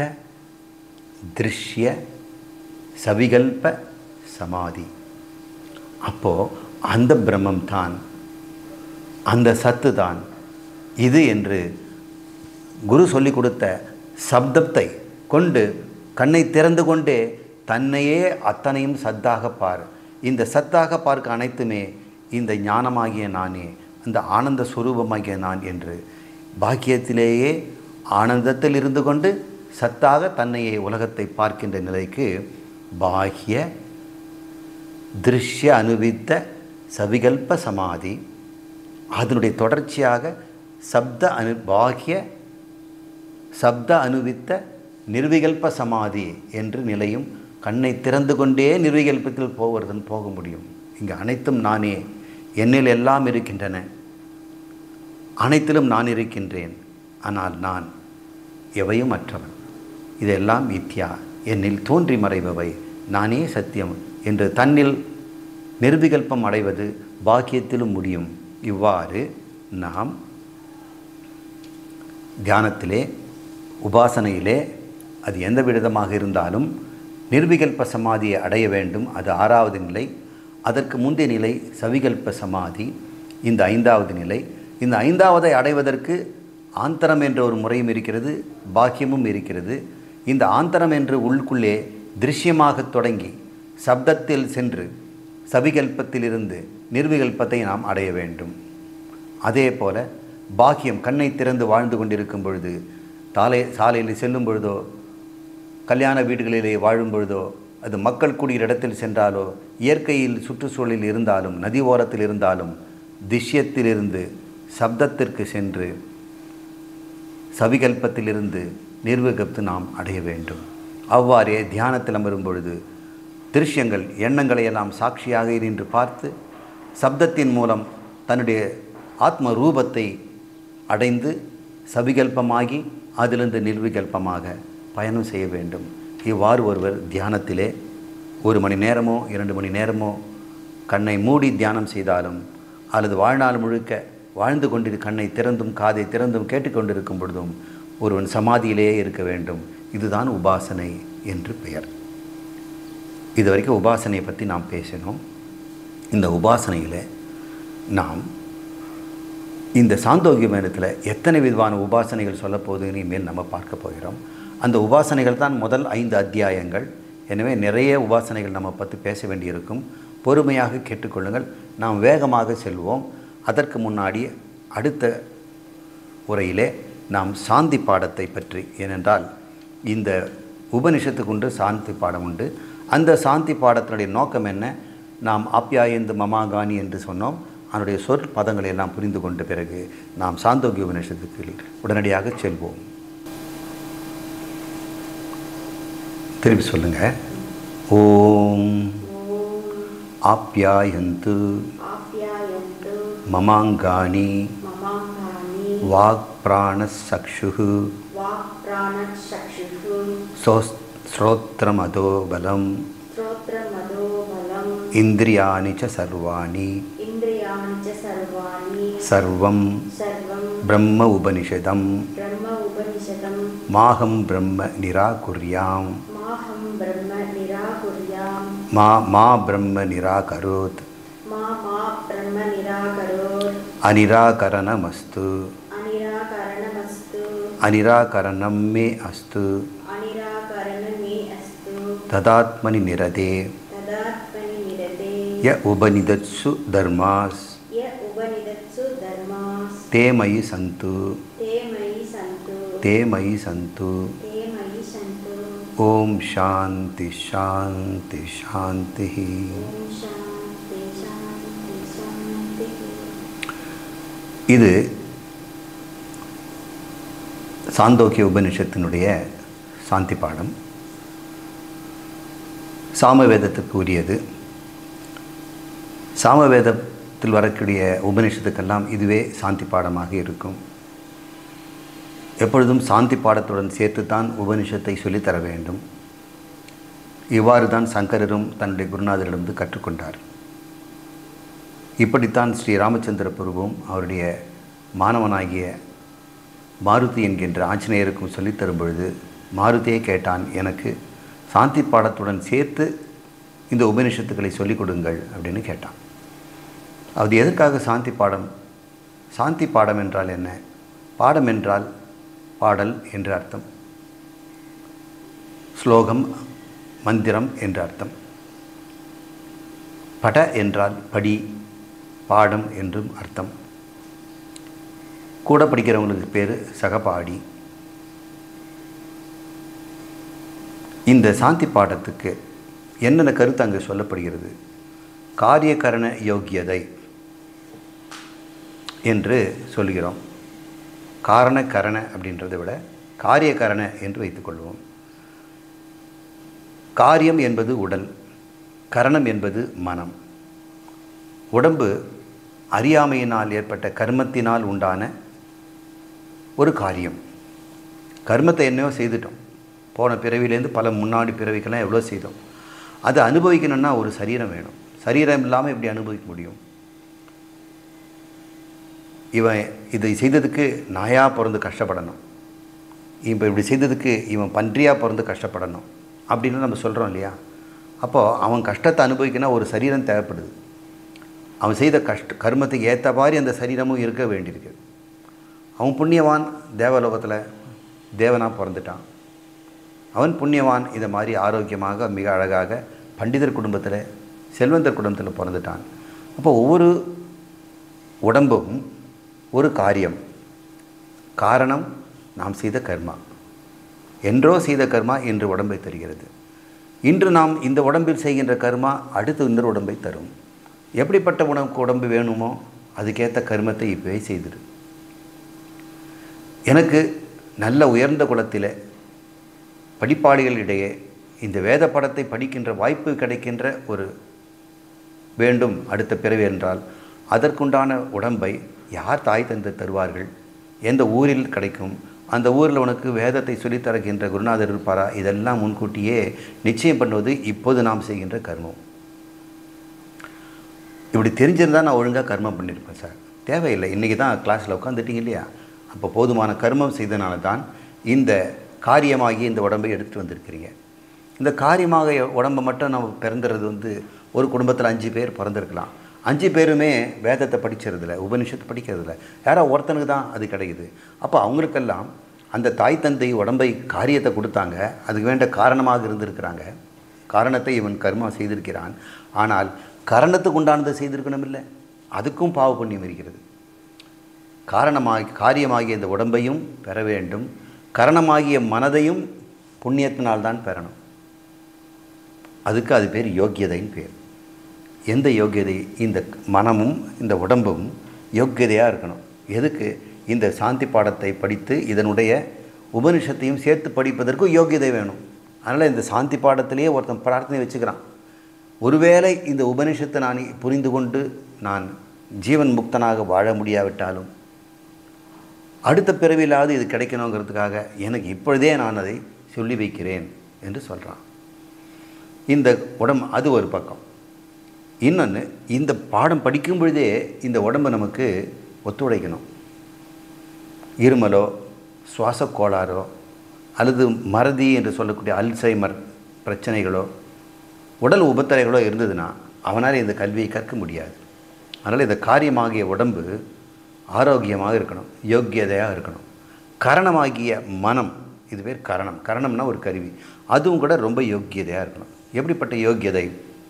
A: திருஷ்ய சவிகல்ப சமாதி அப்போது அந்த பிரம்மம் தான் அந்த சத்து தான் இது என்று குரு சொல்லிக் கொடுத்த சப்தத்தை கொண்டு கண்ணை திறந்து கொண்டே தன்னையே அத்தனையும் சத்தாக பார் இந்த சத்தாக பார்க்க அனைத்துமே இந்த ஞானமாகிய நானே அந்த ஆனந்த சுரூபமாகிய நான் என்று பாக்கியத்திலேயே ஆனந்தத்தில் இருந்து கொண்டு சத்தாக தன்னையே உலகத்தை பார்க்கின்ற நிலைக்கு பாக்கிய திருஷ்ய அனுவித்த சவிகல்ப சமாதி அதனுடைய தொடர்ச்சியாக சப்த அனு பாகிய சப்த அனுவித்த நிர்விகல்ப சமாதி என்று நிலையும் கண்ணை திறந்து கொண்டே நிர்விகல்பத்தில் போவதுன்னு போக முடியும் இங்கே அனைத்தும் நானே என்னில் எல்லாம் இருக்கின்றன அனைத்திலும் நான் இருக்கின்றேன் ஆனால் நான் எவையும் அற்றவன் இதெல்லாம் மித்யா என்னில் தோன்றி மறைபவை நானே சத்தியம் என்று தன்னில் நிர்விகல்பம் அடைவது பாக்கியத்திலும் முடியும் இவ்வாறு நாம் தியானத்திலே உபாசனையிலே அது எந்த விதமாக இருந்தாலும் நிர்விகல்ப சமாதியை அடைய வேண்டும் அது ஆறாவது நிலை அதற்கு முந்தைய நிலை சவிகல்ப சமாதி இந்த ஐந்தாவது நிலை இந்த ஐந்தாவதை அடைவதற்கு ஆந்தரம் என்ற ஒரு முறையும் இருக்கிறது பாக்கியமும் இருக்கிறது இந்த ஆந்தரம் என்று உள்ளுக்குள்ளே திருஷ்யமாக தொடங்கி சப்தத்தில் சென்று சவிகல்பத்திலிருந்து நிர்விகல்பத்தை நாம் அடைய வேண்டும் அதே போல பாக்கியம் கண்ணை திறந்து வாழ்ந்து கொண்டிருக்கும் பொழுது தாலை சாலையில் செல்லும் பொழுதோ கல்யாண வீடுகளிலே வாழும் பொழுதோ அது மக்கள் கூடிய இடத்தில் சென்றாலோ இயற்கையில் சுற்றுச்சூழலில் இருந்தாலும் நதி ஓரத்தில் இருந்தாலும் திஷ்யத்திலிருந்து சப்தத்திற்கு சென்று சவிகல்பத்திலிருந்து நிர்வகத்து நாம் அடைய வேண்டும் அவ்வாறே தியானத்தில் அமரும் பொழுது திருஷ்யங்கள் எண்ணங்களை எல்லாம் சாட்சியாக நின்று பார்த்து சப்தத்தின் மூலம் தன்னுடைய ஆத்ம ரூபத்தை அடைந்து சவிகல்பமாகி அதிலிருந்து நிர்விகல்பமாக பயணம் செய்ய வேண்டும் இவ்வாறு ஒருவர் தியானத்திலே ஒரு மணி நேரமோ இரண்டு மணி நேரமோ கண்ணை மூடி தியானம் செய்தாலும் அல்லது வாழ்நாள் முழுக்க வாழ்ந்து கொண்டிரு கண்ணை திறந்தும் காதை திறந்தும் கேட்டுக்கொண்டிருக்கும் பொழுதும் ஒருவன் சமாதியிலேயே இருக்க வேண்டும் இதுதான் உபாசனை என்று பெயர் இது வரைக்கும் உபாசனையை பற்றி நாம் பேசினோம் இந்த உபாசனையில் நாம் இந்த சாந்தோக்கிய மேலத்தில் எத்தனை விதமான உபாசனைகள் சொல்லப்போகுதுன்னு இனிமேல் நம்ம பார்க்க போகிறோம் அந்த உபாசனைகள் தான் முதல் ஐந்து அத்தியாயங்கள் எனவே நிறைய உபாசனைகள் நம்ம பற்றி பேச வேண்டியிருக்கும் பொறுமையாக கேட்டுக்கொள்ளுங்கள் நாம் வேகமாக செல்வோம் அதற்கு முன்னாடி அடுத்த உரையிலே நாம் சாந்தி பாடத்தை பற்றி ஏனென்றால் இந்த உபனிஷத்துக்கு உண்டு சாந்தி பாடம் உண்டு அந்த சாந்தி பாடத்தினுடைய நோக்கம் என்ன நாம் ஆப்யாயந்து மமாகானி என்று சொன்னோம் அதனுடைய சொல் பதங்களை எல்லாம் புரிந்து கொண்ட பிறகு நாம் சாந்தோக்கிய உபனிஷத்துக்கு உடனடியாக செல்வோம் திருப்பி சொல்லுங்க ஓம் ஆப்யாயந்து
B: आप्यायन्तु
A: மமாங்கானி
B: ममाङ्गानि
A: வாக் பிராணசக்ஷு
B: वाक्प्राणचक्षुः
A: சோஸ் ஸ்ரோத்ரமதோ பலம்
B: श्रोत्रमदो बलम्
A: இந்திரியாணி ச சர்வாணி
B: इन्द्रियाणि च सर्वाणि
A: சர்வம்
B: सर्वं
A: பிரம்ம உபனிஷதம்
B: ब्रह्म उपनिषदं
A: மாகம் பிரம்ம நிராகுர்யாம்
B: माहं ब्रह्म निराकुर्यां
A: மா மா பிரம்ம நிராகரோத்
B: मा मा ब्रह्म निराकरोत्
A: அனிராகரணமஸ்து
B: अनिराकरणमस्तु
A: அனிராகரணம் மே அஸ்து
B: अनिराकरणमे अस्तु
A: ததாத்மனி நிரதே
B: तदात्मनि निरते
A: ய உபனிதத்சு தர்மாஸ்
B: य उपनिषत्सु धर्मास्
A: தே மயி சந்து
B: ते मयि सन्तु
A: தே மயி சந்து
B: ते मयि सन्तु
A: ஓம் சாந்தி சாந்தி சாந்தி
B: ॐ शान्ति शान्ति शान्तिः
A: இது சாந்தோக்கிய உபனிஷத்தினுடைய சாந்தி பாடம் சாமவேதத்துக்கு உரியது சாமவேதத்தில் வரக்கூடிய உபனிஷத்துக்கெல்லாம் இதுவே சாந்தி பாடமாக இருக்கும் எப்பொழுதும் சாந்தி பாடத்துடன் சேர்த்துத்தான் உபனிஷத்தை சொல்லித்தர வேண்டும் இவ்வாறு தான் சங்கரரும் தன்னுடைய குருநாதரிடமிருந்து கற்றுக்கொண்டார் இப்படித்தான் ஸ்ரீ ராமச்சந்திர பிரபுவும் அவருடைய மாணவனாகிய மாருதி என்கின்ற ஆஞ்சநேயருக்கும் சொல்லித் தரும் பொழுது மாருதியே கேட்டான் எனக்கு சாந்தி பாடத்துடன் சேர்த்து இந்த உபனிஷத்துக்களை சொல்லிக் கொடுங்கள் அப்படின்னு கேட்டான் அது எதற்காக சாந்தி பாடம் சாந்தி பாடம் என்றால் என்ன பாடம் என்றால் பாடல் என்று அர்த்தம் ஸ்லோகம் மந்திரம் என்று அர்த்தம் பட என்றால் படி பாடம் என்றும் அர்த்தம் கூட படிக்கிறவங்களுக்கு பேர் சகபாடி இந்த சாந்தி பாடத்துக்கு என்னென்ன கருத்து அங்கே சொல்லப்படுகிறது காரியகரண யோக்கியதை என்று சொல்கிறோம் காரண கரண அப்படின்றதை விட காரியகரண என்று வைத்துக்கொள்வோம் காரியம் என்பது உடல் கரணம் என்பது மனம் உடம்பு அறியாமையினால் ஏற்பட்ட கர்மத்தினால் உண்டான ஒரு காரியம் கர்மத்தை என்னவோ செய்துட்டோம் போன பிறவிலேருந்து பல முன்னாடி பிறவிக்கெல்லாம் எவ்வளோ செய்தோம் அதை அனுபவிக்கணும்னா ஒரு சரீரம் வேணும் சரீரம் இல்லாமல் எப்படி அனுபவிக்க முடியும் இவன் இதை செய்ததுக்கு நாயாக பிறந்து கஷ்டப்படணும் இப்போ இப்படி செய்ததுக்கு இவன் பன்றியாக பிறந்து கஷ்டப்படணும் அப்படின்னு நம்ம சொல்கிறோம் இல்லையா அப்போது அவன் கஷ்டத்தை அனுபவிக்கணும் ஒரு சரீரம் தேவைப்படுது அவன் செய்த கஷ்ட கர்மத்துக்கு ஏற்ற மாதிரி அந்த சரீரமும் இருக்க வேண்டியிருக்கு அவன் புண்ணியவான் தேவலோகத்தில் தேவனாக பிறந்துட்டான் அவன் புண்ணியவான் இதை மாதிரி ஆரோக்கியமாக மிக அழகாக பண்டிதர் குடும்பத்தில் செல்வந்தர் குடும்பத்தில் பிறந்துட்டான் அப்போ ஒவ்வொரு உடம்பும் ஒரு காரியம் காரணம் நாம் செய்த கர்மா என்றோ செய்த கர்மா இன்று உடம்பை தருகிறது இன்று நாம் இந்த உடம்பில் செய்கின்ற கர்மா அடுத்து இன்னொரு உடம்பை தரும் எப்படிப்பட்ட உணவுக்கு உடம்பு வேணுமோ அதுக்கேற்ற கர்மத்தை இப்போவே செய்திரு எனக்கு நல்ல உயர்ந்த குலத்தில் படிப்பாளிகளிடையே இந்த வேத படத்தை படிக்கின்ற வாய்ப்பு கிடைக்கின்ற ஒரு வேண்டும் அடுத்த பிறவி என்றால் அதற்குண்டான உடம்பை யார் தாய் தந்து தருவார்கள் எந்த ஊரில் கிடைக்கும் அந்த ஊரில் உனக்கு வேதத்தை சொல்லித் தருகின்ற குருநாதர் இருப்பாரா இதெல்லாம் முன்கூட்டியே நிச்சயம் பண்ணுவது இப்போது நாம் செய்கின்ற கர்மம் இப்படி தெரிஞ்சிருந்தால் நான் ஒழுங்காக கர்மம் பண்ணியிருப்பேன் சார் தேவையில்லை இன்றைக்கி தான் கிளாஸில் உட்காந்துட்டீங்க இல்லையா அப்போ போதுமான கர்மம் செய்தனால தான் இந்த காரியமாகி இந்த உடம்பை எடுத்துகிட்டு வந்திருக்கிறீங்க இந்த காரியமாக உடம்பை மட்டும் நம்ம பிறந்துறது வந்து ஒரு குடும்பத்தில் அஞ்சு பேர் பிறந்திருக்கலாம் அஞ்சு பேருமே வேதத்தை படிக்கிறதில்ல உபனிஷத்தை படிக்கிறதில்ல யாரோ ஒருத்தனுக்கு தான் அது கிடைக்குது அப்போ அவங்களுக்கெல்லாம் அந்த தாய் தந்தை உடம்பை காரியத்தை கொடுத்தாங்க அதுக்கு வேண்ட காரணமாக இருந்திருக்கிறாங்க காரணத்தை இவன் கர்மா செய்திருக்கிறான் ஆனால் கரணத்துக்கு உண்டானதை செய்திருக்கணும் இல்லை அதுக்கும் பாவ புண்ணியம் இருக்கிறது காரணமாகி காரியமாகிய இந்த உடம்பையும் பெற வேண்டும் கரணமாகிய மனதையும் புண்ணியத்தினால்தான் பெறணும் அதுக்கு அது பேர் யோக்கியதைன்னு பேர் எந்த யோக்கியதை இந்த மனமும் இந்த உடம்பும் யோக்கியதையாக இருக்கணும் எதுக்கு இந்த சாந்தி பாடத்தை படித்து இதனுடைய உபனிஷத்தையும் சேர்த்து படிப்பதற்கும் யோக்கியதை வேணும் அதனால் இந்த சாந்தி பாடத்திலேயே ஒருத்தன் பிரார்த்தனை வச்சுக்கிறான் ஒருவேளை இந்த உபனிஷத்தை நான் புரிந்து கொண்டு நான் ஜீவன் முக்தனாக வாழ முடியாவிட்டாலும் அடுத்த பிறவிலாவது இது கிடைக்கணுங்கிறதுக்காக எனக்கு இப்பொழுதே நான் அதை சொல்லி வைக்கிறேன் என்று சொல்கிறான் இந்த உடம்பு அது ஒரு பக்கம் இன்னொன்று இந்த பாடம் படிக்கும் பொழுதே இந்த உடம்பை நமக்கு ஒத்துழைக்கணும் இருமலோ சுவாச கோளாறோ அல்லது மறதி என்று சொல்லக்கூடிய அல்சைமர் பிரச்சனைகளோ உடல் உபத்தரைகளோ இருந்ததுன்னா அவனால் இந்த கல்வியை கற்க முடியாது அதனால் இந்த காரியமாகிய உடம்பு ஆரோக்கியமாக இருக்கணும் யோக்கியதையாக இருக்கணும் கரணமாகிய மனம் இது பேர் கரணம் கரணம்னா ஒரு கருவி அதுவும் கூட ரொம்ப யோக்கியதையாக இருக்கணும் எப்படிப்பட்ட யோக்கியதை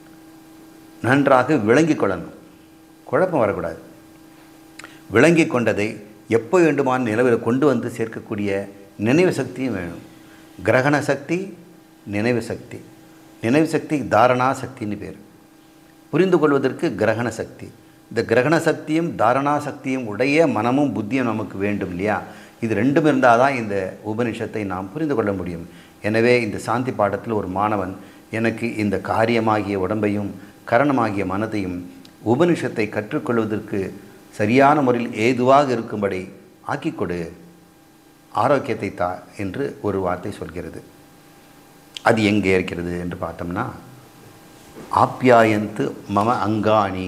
A: நன்றாக விளங்கி கொள்ளணும் குழப்பம் வரக்கூடாது விளங்கி கொண்டதை எப்போ வேண்டுமான நிலவில் கொண்டு வந்து சேர்க்கக்கூடிய நினைவு சக்தியும் வேணும் கிரகண சக்தி நினைவு சக்தி நினைவு சக்தி தாரணா சக்தின்னு பேர் புரிந்து கொள்வதற்கு கிரகண சக்தி இந்த கிரகண சக்தியும் தாரணா சக்தியும் உடைய மனமும் புத்தியும் நமக்கு வேண்டும் இல்லையா இது ரெண்டும் இருந்தால் தான் இந்த உபனிஷத்தை நாம் புரிந்து கொள்ள முடியும் எனவே இந்த சாந்தி பாடத்தில் ஒரு மாணவன் எனக்கு இந்த காரியமாகிய உடம்பையும் கரணமாகிய மனதையும் உபனிஷத்தை கற்றுக்கொள்வதற்கு சரியான முறையில் ஏதுவாக இருக்கும்படி ஆக்கிக் கொடு ஆரோக்கியத்தை தா என்று ஒரு வார்த்தை சொல்கிறது அது எங்கே இருக்கிறது என்று பார்த்தோம்னா ஆப்யாயந்து மம அங்காணி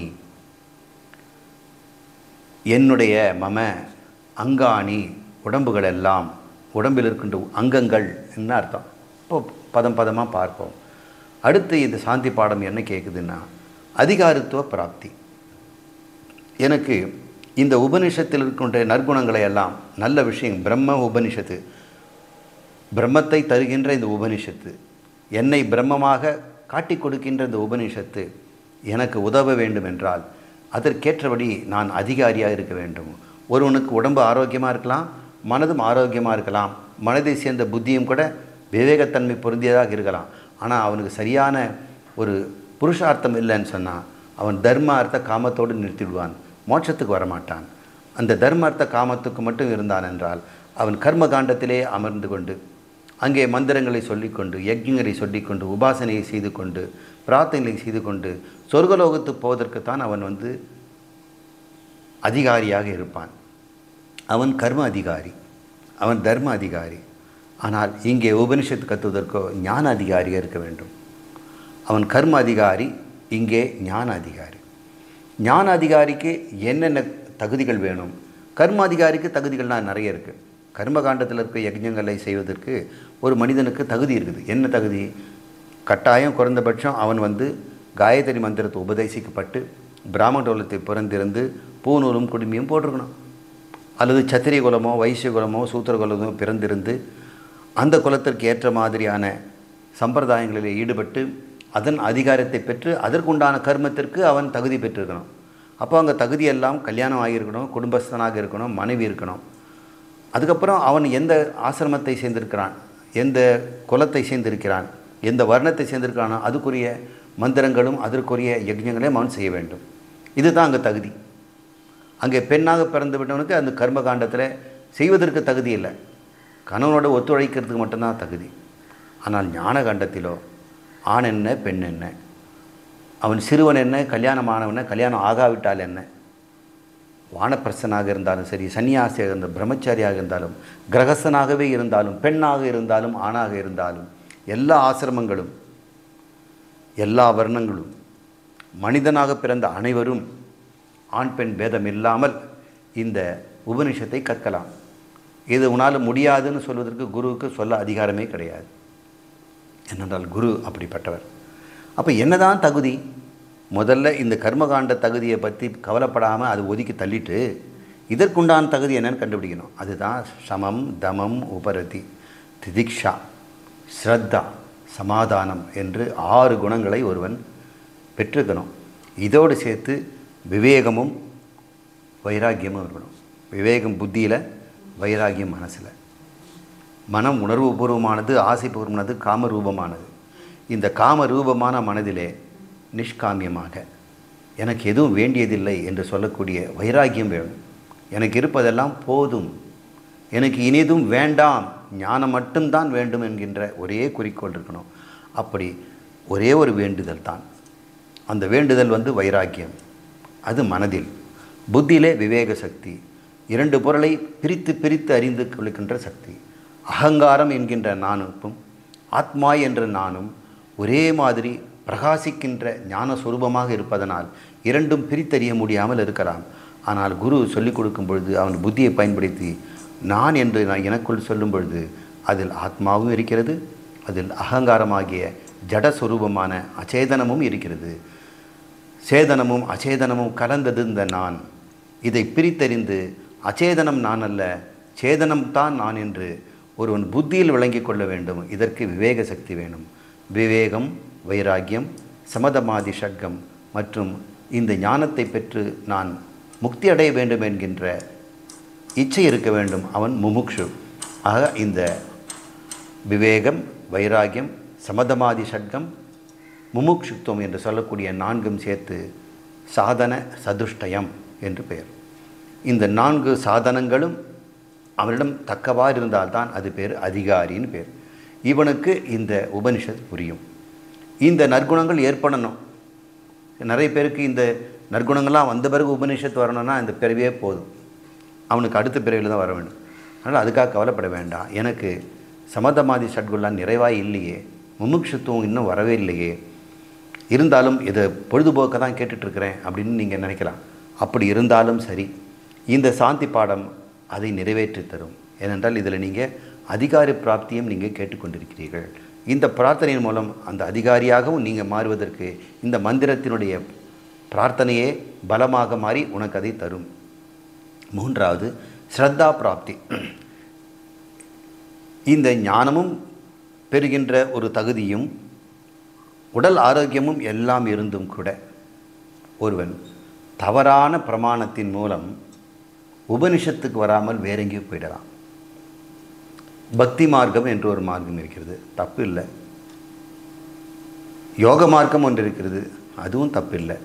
A: என்னுடைய மம அங்காணி உடம்புகள் எல்லாம் உடம்பில் இருக்கின்ற அங்கங்கள் என்ன அர்த்தம் இப்போ பதம் பதமாக பார்ப்போம் அடுத்து இந்த சாந்தி பாடம் என்ன கேட்குதுன்னா அதிகாரத்துவ பிராப்தி எனக்கு இந்த உபனிஷத்தில் இருக்கின்ற நற்குணங்களை எல்லாம் நல்ல விஷயம் பிரம்ம உபனிஷத்து பிரம்மத்தை தருகின்ற இந்த உபனிஷத்து என்னை பிரம்மமாக காட்டிக் கொடுக்கின்ற இந்த உபனிஷத்து எனக்கு உதவ வேண்டும் என்றால் அதற்கேற்றபடி நான் அதிகாரியாக இருக்க வேண்டும் ஒருவனுக்கு உடம்பு ஆரோக்கியமாக இருக்கலாம் மனதும் ஆரோக்கியமாக இருக்கலாம் மனதை சேர்ந்த புத்தியும் கூட விவேகத்தன்மை பொருந்தியதாக இருக்கலாம் ஆனால் அவனுக்கு சரியான ஒரு புருஷார்த்தம் இல்லைன்னு சொன்னால் அவன் தர்ம அர்த்த காமத்தோடு நிறுத்திவிடுவான் மோட்சத்துக்கு வரமாட்டான் அந்த தர்ம அர்த்த காமத்துக்கு மட்டும் இருந்தான் என்றால் அவன் கர்ம காண்டத்திலே அமர்ந்து கொண்டு அங்கே மந்திரங்களை சொல்லிக்கொண்டு யஜ்ஞங்களை சொல்லிக்கொண்டு உபாசனையை செய்து கொண்டு பிரார்த்தனை செய்து கொண்டு சொர்க்கலோகத்துக்கு போவதற்குத்தான் அவன் வந்து அதிகாரியாக இருப்பான் அவன் கர்ம அதிகாரி அவன் தர்ம அதிகாரி ஆனால் இங்கே உபனிஷத்து கத்துவதற்கோ ஞான அதிகாரியாக இருக்க வேண்டும் அவன் கர்ம அதிகாரி இங்கே ஞான அதிகாரி ஞான அதிகாரிக்கு என்னென்ன தகுதிகள் வேணும் கர்ம அதிகாரிக்கு தகுதிகள்லாம் நிறைய இருக்குது கர்மகாண்டத்தில் இருக்க யஜ்ஞங்களை செய்வதற்கு ஒரு மனிதனுக்கு தகுதி இருக்குது என்ன தகுதி கட்டாயம் குறைந்தபட்சம் அவன் வந்து காயத்ரி மந்திரத்தை உபதேசிக்கப்பட்டு பிராமண குலத்தை பிறந்திருந்து பூநூலும் குடுமியும் போட்டிருக்கணும் அல்லது சத்திரிய குலமோ வைசிய குலமோ சூத்திர குலமோ பிறந்திருந்து அந்த குலத்திற்கு ஏற்ற மாதிரியான சம்பிரதாயங்களில் ஈடுபட்டு அதன் அதிகாரத்தை பெற்று அதற்குண்டான கர்மத்திற்கு அவன் தகுதி பெற்றிருக்கணும் அப்போ அங்கே தகுதியெல்லாம் கல்யாணம் ஆகியிருக்கணும் குடும்பஸ்தனாக இருக்கணும் மனைவி இருக்கணும் அதுக்கப்புறம் அவன் எந்த ஆசிரமத்தை சேர்ந்திருக்கிறான் எந்த குலத்தை சேர்ந்திருக்கிறான் எந்த வர்ணத்தை சேர்ந்திருக்கிறானோ அதுக்குரிய மந்திரங்களும் அதற்குரிய யஜ்ஞங்களையும் அவன் செய்ய வேண்டும் இதுதான் அங்கே தகுதி அங்கே பெண்ணாக பிறந்து விட்டவனுக்கு அந்த கர்மகாண்டத்தில் செய்வதற்கு தகுதி இல்லை கணவனோட ஒத்துழைக்கிறதுக்கு மட்டும்தான் தகுதி ஆனால் ஞான காண்டத்திலோ ஆண் என்ன பெண் என்ன அவன் சிறுவன் என்ன கல்யாணமானவன கல்யாணம் ஆகாவிட்டால் என்ன வானப்பிரசனாக இருந்தாலும் சரி சன்னியாசியாக இருந்தால் பிரம்மச்சாரியாக இருந்தாலும் கிரகஸ்தனாகவே இருந்தாலும் பெண்ணாக இருந்தாலும் ஆணாக இருந்தாலும் எல்லா ஆசிரமங்களும் எல்லா வர்ணங்களும் மனிதனாக பிறந்த அனைவரும் ஆண் பெண் பேதம் இல்லாமல் இந்த உபனிஷத்தை கற்கலாம் இது உன்னால் முடியாதுன்னு சொல்வதற்கு குருவுக்கு சொல்ல அதிகாரமே கிடையாது என்னென்றால் குரு அப்படிப்பட்டவர் அப்போ என்னதான் தகுதி முதல்ல இந்த கர்மகாண்ட தகுதியை பற்றி கவலைப்படாமல் அதை ஒதுக்கி தள்ளிட்டு இதற்குண்டான தகுதி என்னன்னு கண்டுபிடிக்கணும் அதுதான் சமம் தமம் உபரதி திதிக்ஷா ஸ்ரத்தா சமாதானம் என்று ஆறு குணங்களை ஒருவன் பெற்றிருக்கணும் இதோடு சேர்த்து விவேகமும் வைராக்கியமும் இருக்கணும் விவேகம் புத்தியில் வைராக்கியம் மனசில் மனம் உணர்வுபூர்வமானது ஆசைபூர்வமானது காமரூபமானது இந்த காமரூபமான மனதிலே நிஷ்காமியமாக எனக்கு எதுவும் வேண்டியதில்லை என்று சொல்லக்கூடிய வைராக்கியம் வேணும் எனக்கு இருப்பதெல்லாம் போதும் எனக்கு இனிதும் வேண்டாம் ஞானம் மட்டும்தான் வேண்டும் என்கின்ற ஒரே குறிக்கோள் இருக்கணும் அப்படி ஒரே ஒரு வேண்டுதல் தான் அந்த வேண்டுதல் வந்து வைராக்கியம் அது மனதில் புத்தியிலே விவேக சக்தி இரண்டு பொருளை பிரித்து பிரித்து அறிந்து கொள்கின்ற சக்தி அகங்காரம் என்கின்ற நானுக்கும் ஆத்மா என்ற நானும் ஒரே மாதிரி பிரகாசிக்கின்ற ஞான சுரூபமாக இருப்பதனால் இரண்டும் பிரித்தறிய முடியாமல் இருக்கலாம் ஆனால் குரு சொல்லிக் கொடுக்கும் பொழுது அவன் புத்தியை பயன்படுத்தி நான் என்று நான் எனக்குள் சொல்லும் பொழுது அதில் ஆத்மாவும் இருக்கிறது அதில் அகங்காரமாகிய ஜடஸ்வரூபமான அச்சேதனமும் இருக்கிறது சேதனமும் அச்சேதனமும் கலந்தது இந்த நான் இதை பிரித்தறிந்து அச்சேதனம் நான் அல்ல சேதனம் தான் நான் என்று ஒருவன் புத்தியில் விளங்கிக் கொள்ள வேண்டும் இதற்கு விவேக சக்தி வேணும் விவேகம் வைராக்கியம் சமதமாதி ஷட்கம் மற்றும் இந்த ஞானத்தை பெற்று நான் முக்தி அடைய வேண்டும் என்கின்ற இச்சை இருக்க வேண்டும் அவன் முமுக்ஷு ஆக இந்த விவேகம் வைராகியம் சமதமாதி ஷட்கம் முமுட்சுத்துவம் என்று சொல்லக்கூடிய நான்கும் சேர்த்து சாதன சதுஷ்டயம் என்று பெயர் இந்த நான்கு சாதனங்களும் அவனிடம் தக்கவாறு இருந்தால்தான் அது பேர் அதிகாரின்னு பேர் இவனுக்கு இந்த உபனிஷத் புரியும் இந்த நற்குணங்கள் ஏற்படணும் நிறைய பேருக்கு இந்த நற்குணங்கள்லாம் வந்த பிறகு உபனிஷத்து வரணும்னா இந்த பிறவியே போதும் அவனுக்கு அடுத்த பிறவியில் தான் வர வேண்டும் அதனால் அதுக்காக கவலைப்பட வேண்டாம் எனக்கு சமதமாதி சட்குலாம் நிறைவாக இல்லையே முமுட்சுத்துவம் இன்னும் வரவே இல்லையே இருந்தாலும் இதை பொழுதுபோக்க தான் கேட்டுட்ருக்கிறேன் அப்படின்னு நீங்கள் நினைக்கலாம் அப்படி இருந்தாலும் சரி இந்த சாந்தி பாடம் அதை நிறைவேற்றி தரும் ஏனென்றால் இதில் நீங்கள் அதிகாரி பிராப்தியும் நீங்கள் கேட்டுக்கொண்டிருக்கிறீர்கள் இந்த பிரார்த்தனையின் மூலம் அந்த அதிகாரியாகவும் நீங்கள் மாறுவதற்கு இந்த மந்திரத்தினுடைய பிரார்த்தனையே பலமாக மாறி உனக்கு அதை தரும் மூன்றாவது ஸ்ரத்தா பிராப்தி இந்த ஞானமும் பெறுகின்ற ஒரு தகுதியும் உடல் ஆரோக்கியமும் எல்லாம் இருந்தும் கூட ஒருவன் தவறான பிரமாணத்தின் மூலம் உபனிஷத்துக்கு வராமல் வேற எங்கேயோ போயிடலாம் பக்தி மார்க்கம் என்று ஒரு மார்க்கம் இருக்கிறது தப்பு இல்லை யோக மார்க்கம் ஒன்று இருக்கிறது அதுவும் தப்பு இல்லை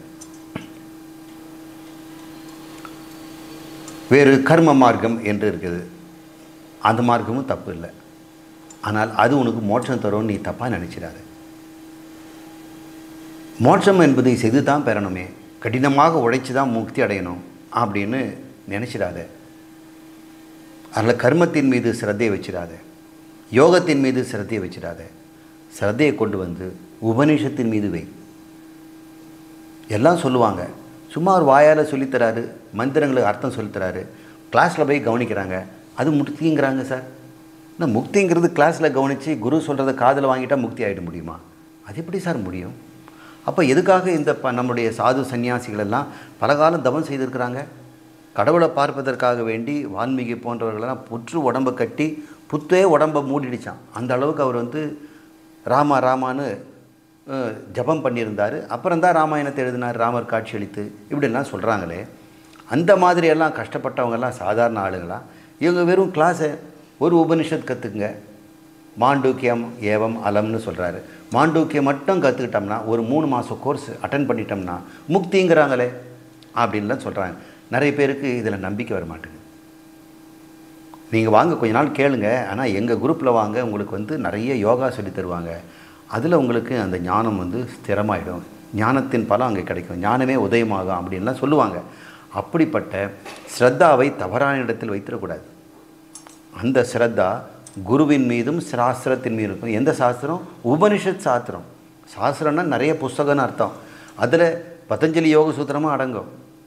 A: வேறு கர்ம மார்க்கம் என்று இருக்குது அந்த மார்க்கமும் தப்பு இல்லை ஆனால் அது உனக்கு மோட்சம் தரும்னு நீ தப்பாக நினச்சிடாத மோட்சம் என்பதை செய்து தான் பெறணுமே கடினமாக உழைச்சி தான் முக்தி அடையணும் அப்படின்னு நினச்சிடாத அதில் கர்மத்தின் மீது சிரத்தையை வச்சிடாத யோகத்தின் மீது சிரத்தையை வச்சிடாத சிரத்தையை கொண்டு வந்து உபநிஷத்தின் மீது வை எல்லாம் சொல்லுவாங்க சும்மா ஒரு வாயால் சொல்லித்தராரு மந்திரங்களுக்கு அர்த்தம் சொல்லித்தராரு கிளாஸில் போய் கவனிக்கிறாங்க அது முக்திங்கிறாங்க சார் நான் முக்திங்கிறது கிளாஸில் கவனித்து குரு சொல்கிறத காதில் வாங்கிட்டா முக்தி ஆகிட முடியுமா அது எப்படி சார் முடியும் அப்போ எதுக்காக இந்த ப நம்முடைய சாது சன்னியாசிகள் எல்லாம் பலகாலம் தவம் செய்திருக்கிறாங்க கடவுளை பார்ப்பதற்காக வேண்டி வால்மீகி போன்றவர்களெல்லாம் புற்று உடம்பை கட்டி புத்தே உடம்பை மூடிடுச்சான் அந்த அளவுக்கு அவர் வந்து ராமா ராமான்னு அஹ், ஜபம் பண்ணியிருந்தார் அப்புறம் தான் ராமாயணத்தை எழுதினார் ராமர் காட்சியளித்து இப்படிலாம் சொல்கிறாங்களே அந்த மாதிரியெல்லாம் கஷ்டப்பட்டவங்கெல்லாம் சாதாரண ஆளுங்களா இவங்க வெறும் கிளாஸை ஒரு உபனிஷத் கற்றுக்குங்க மாண்டூக்கியம் ஏவம் அலம்னு சொல்கிறாரு மாண்டூக்கியம் மட்டும் கற்றுக்கிட்டோம்னா ஒரு மூணு மாதம் கோர்ஸ் அட்டன் பண்ணிட்டோம்னா முக்திங்கிறாங்களே அப்படின்லாம் சொல்கிறாங்க நிறைய பேருக்கு இதில் நம்பிக்கை வர மாட்டேங்குது நீங்கள் வாங்க கொஞ்ச நாள் கேளுங்க ஆனால் எங்கள் குரூப்பில் வாங்க உங்களுக்கு வந்து நிறைய யோகா சொல்லித் தருவாங்க அதில் உங்களுக்கு அந்த ஞானம் வந்து ஸ்திரமாயிடும் ஞானத்தின் பலம் அங்கே கிடைக்கும் ஞானமே உதயமாகும் அப்படின்லாம் சொல்லுவாங்க அப்படிப்பட்ட ஸ்ரத்தாவை தவறான இடத்தில் வைத்திடக்கூடாது அந்த ஸ்ரத்தா குருவின் மீதும் சாஸ்திரத்தின் மீதும் இருக்கும் எந்த சாஸ்திரம் உபனிஷத் சாஸ்திரம் சாஸ்திரம்னா நிறைய புஸ்தகம்னு அர்த்தம் அதில் பதஞ்சலி யோக சூத்திரமும் அடங்கும்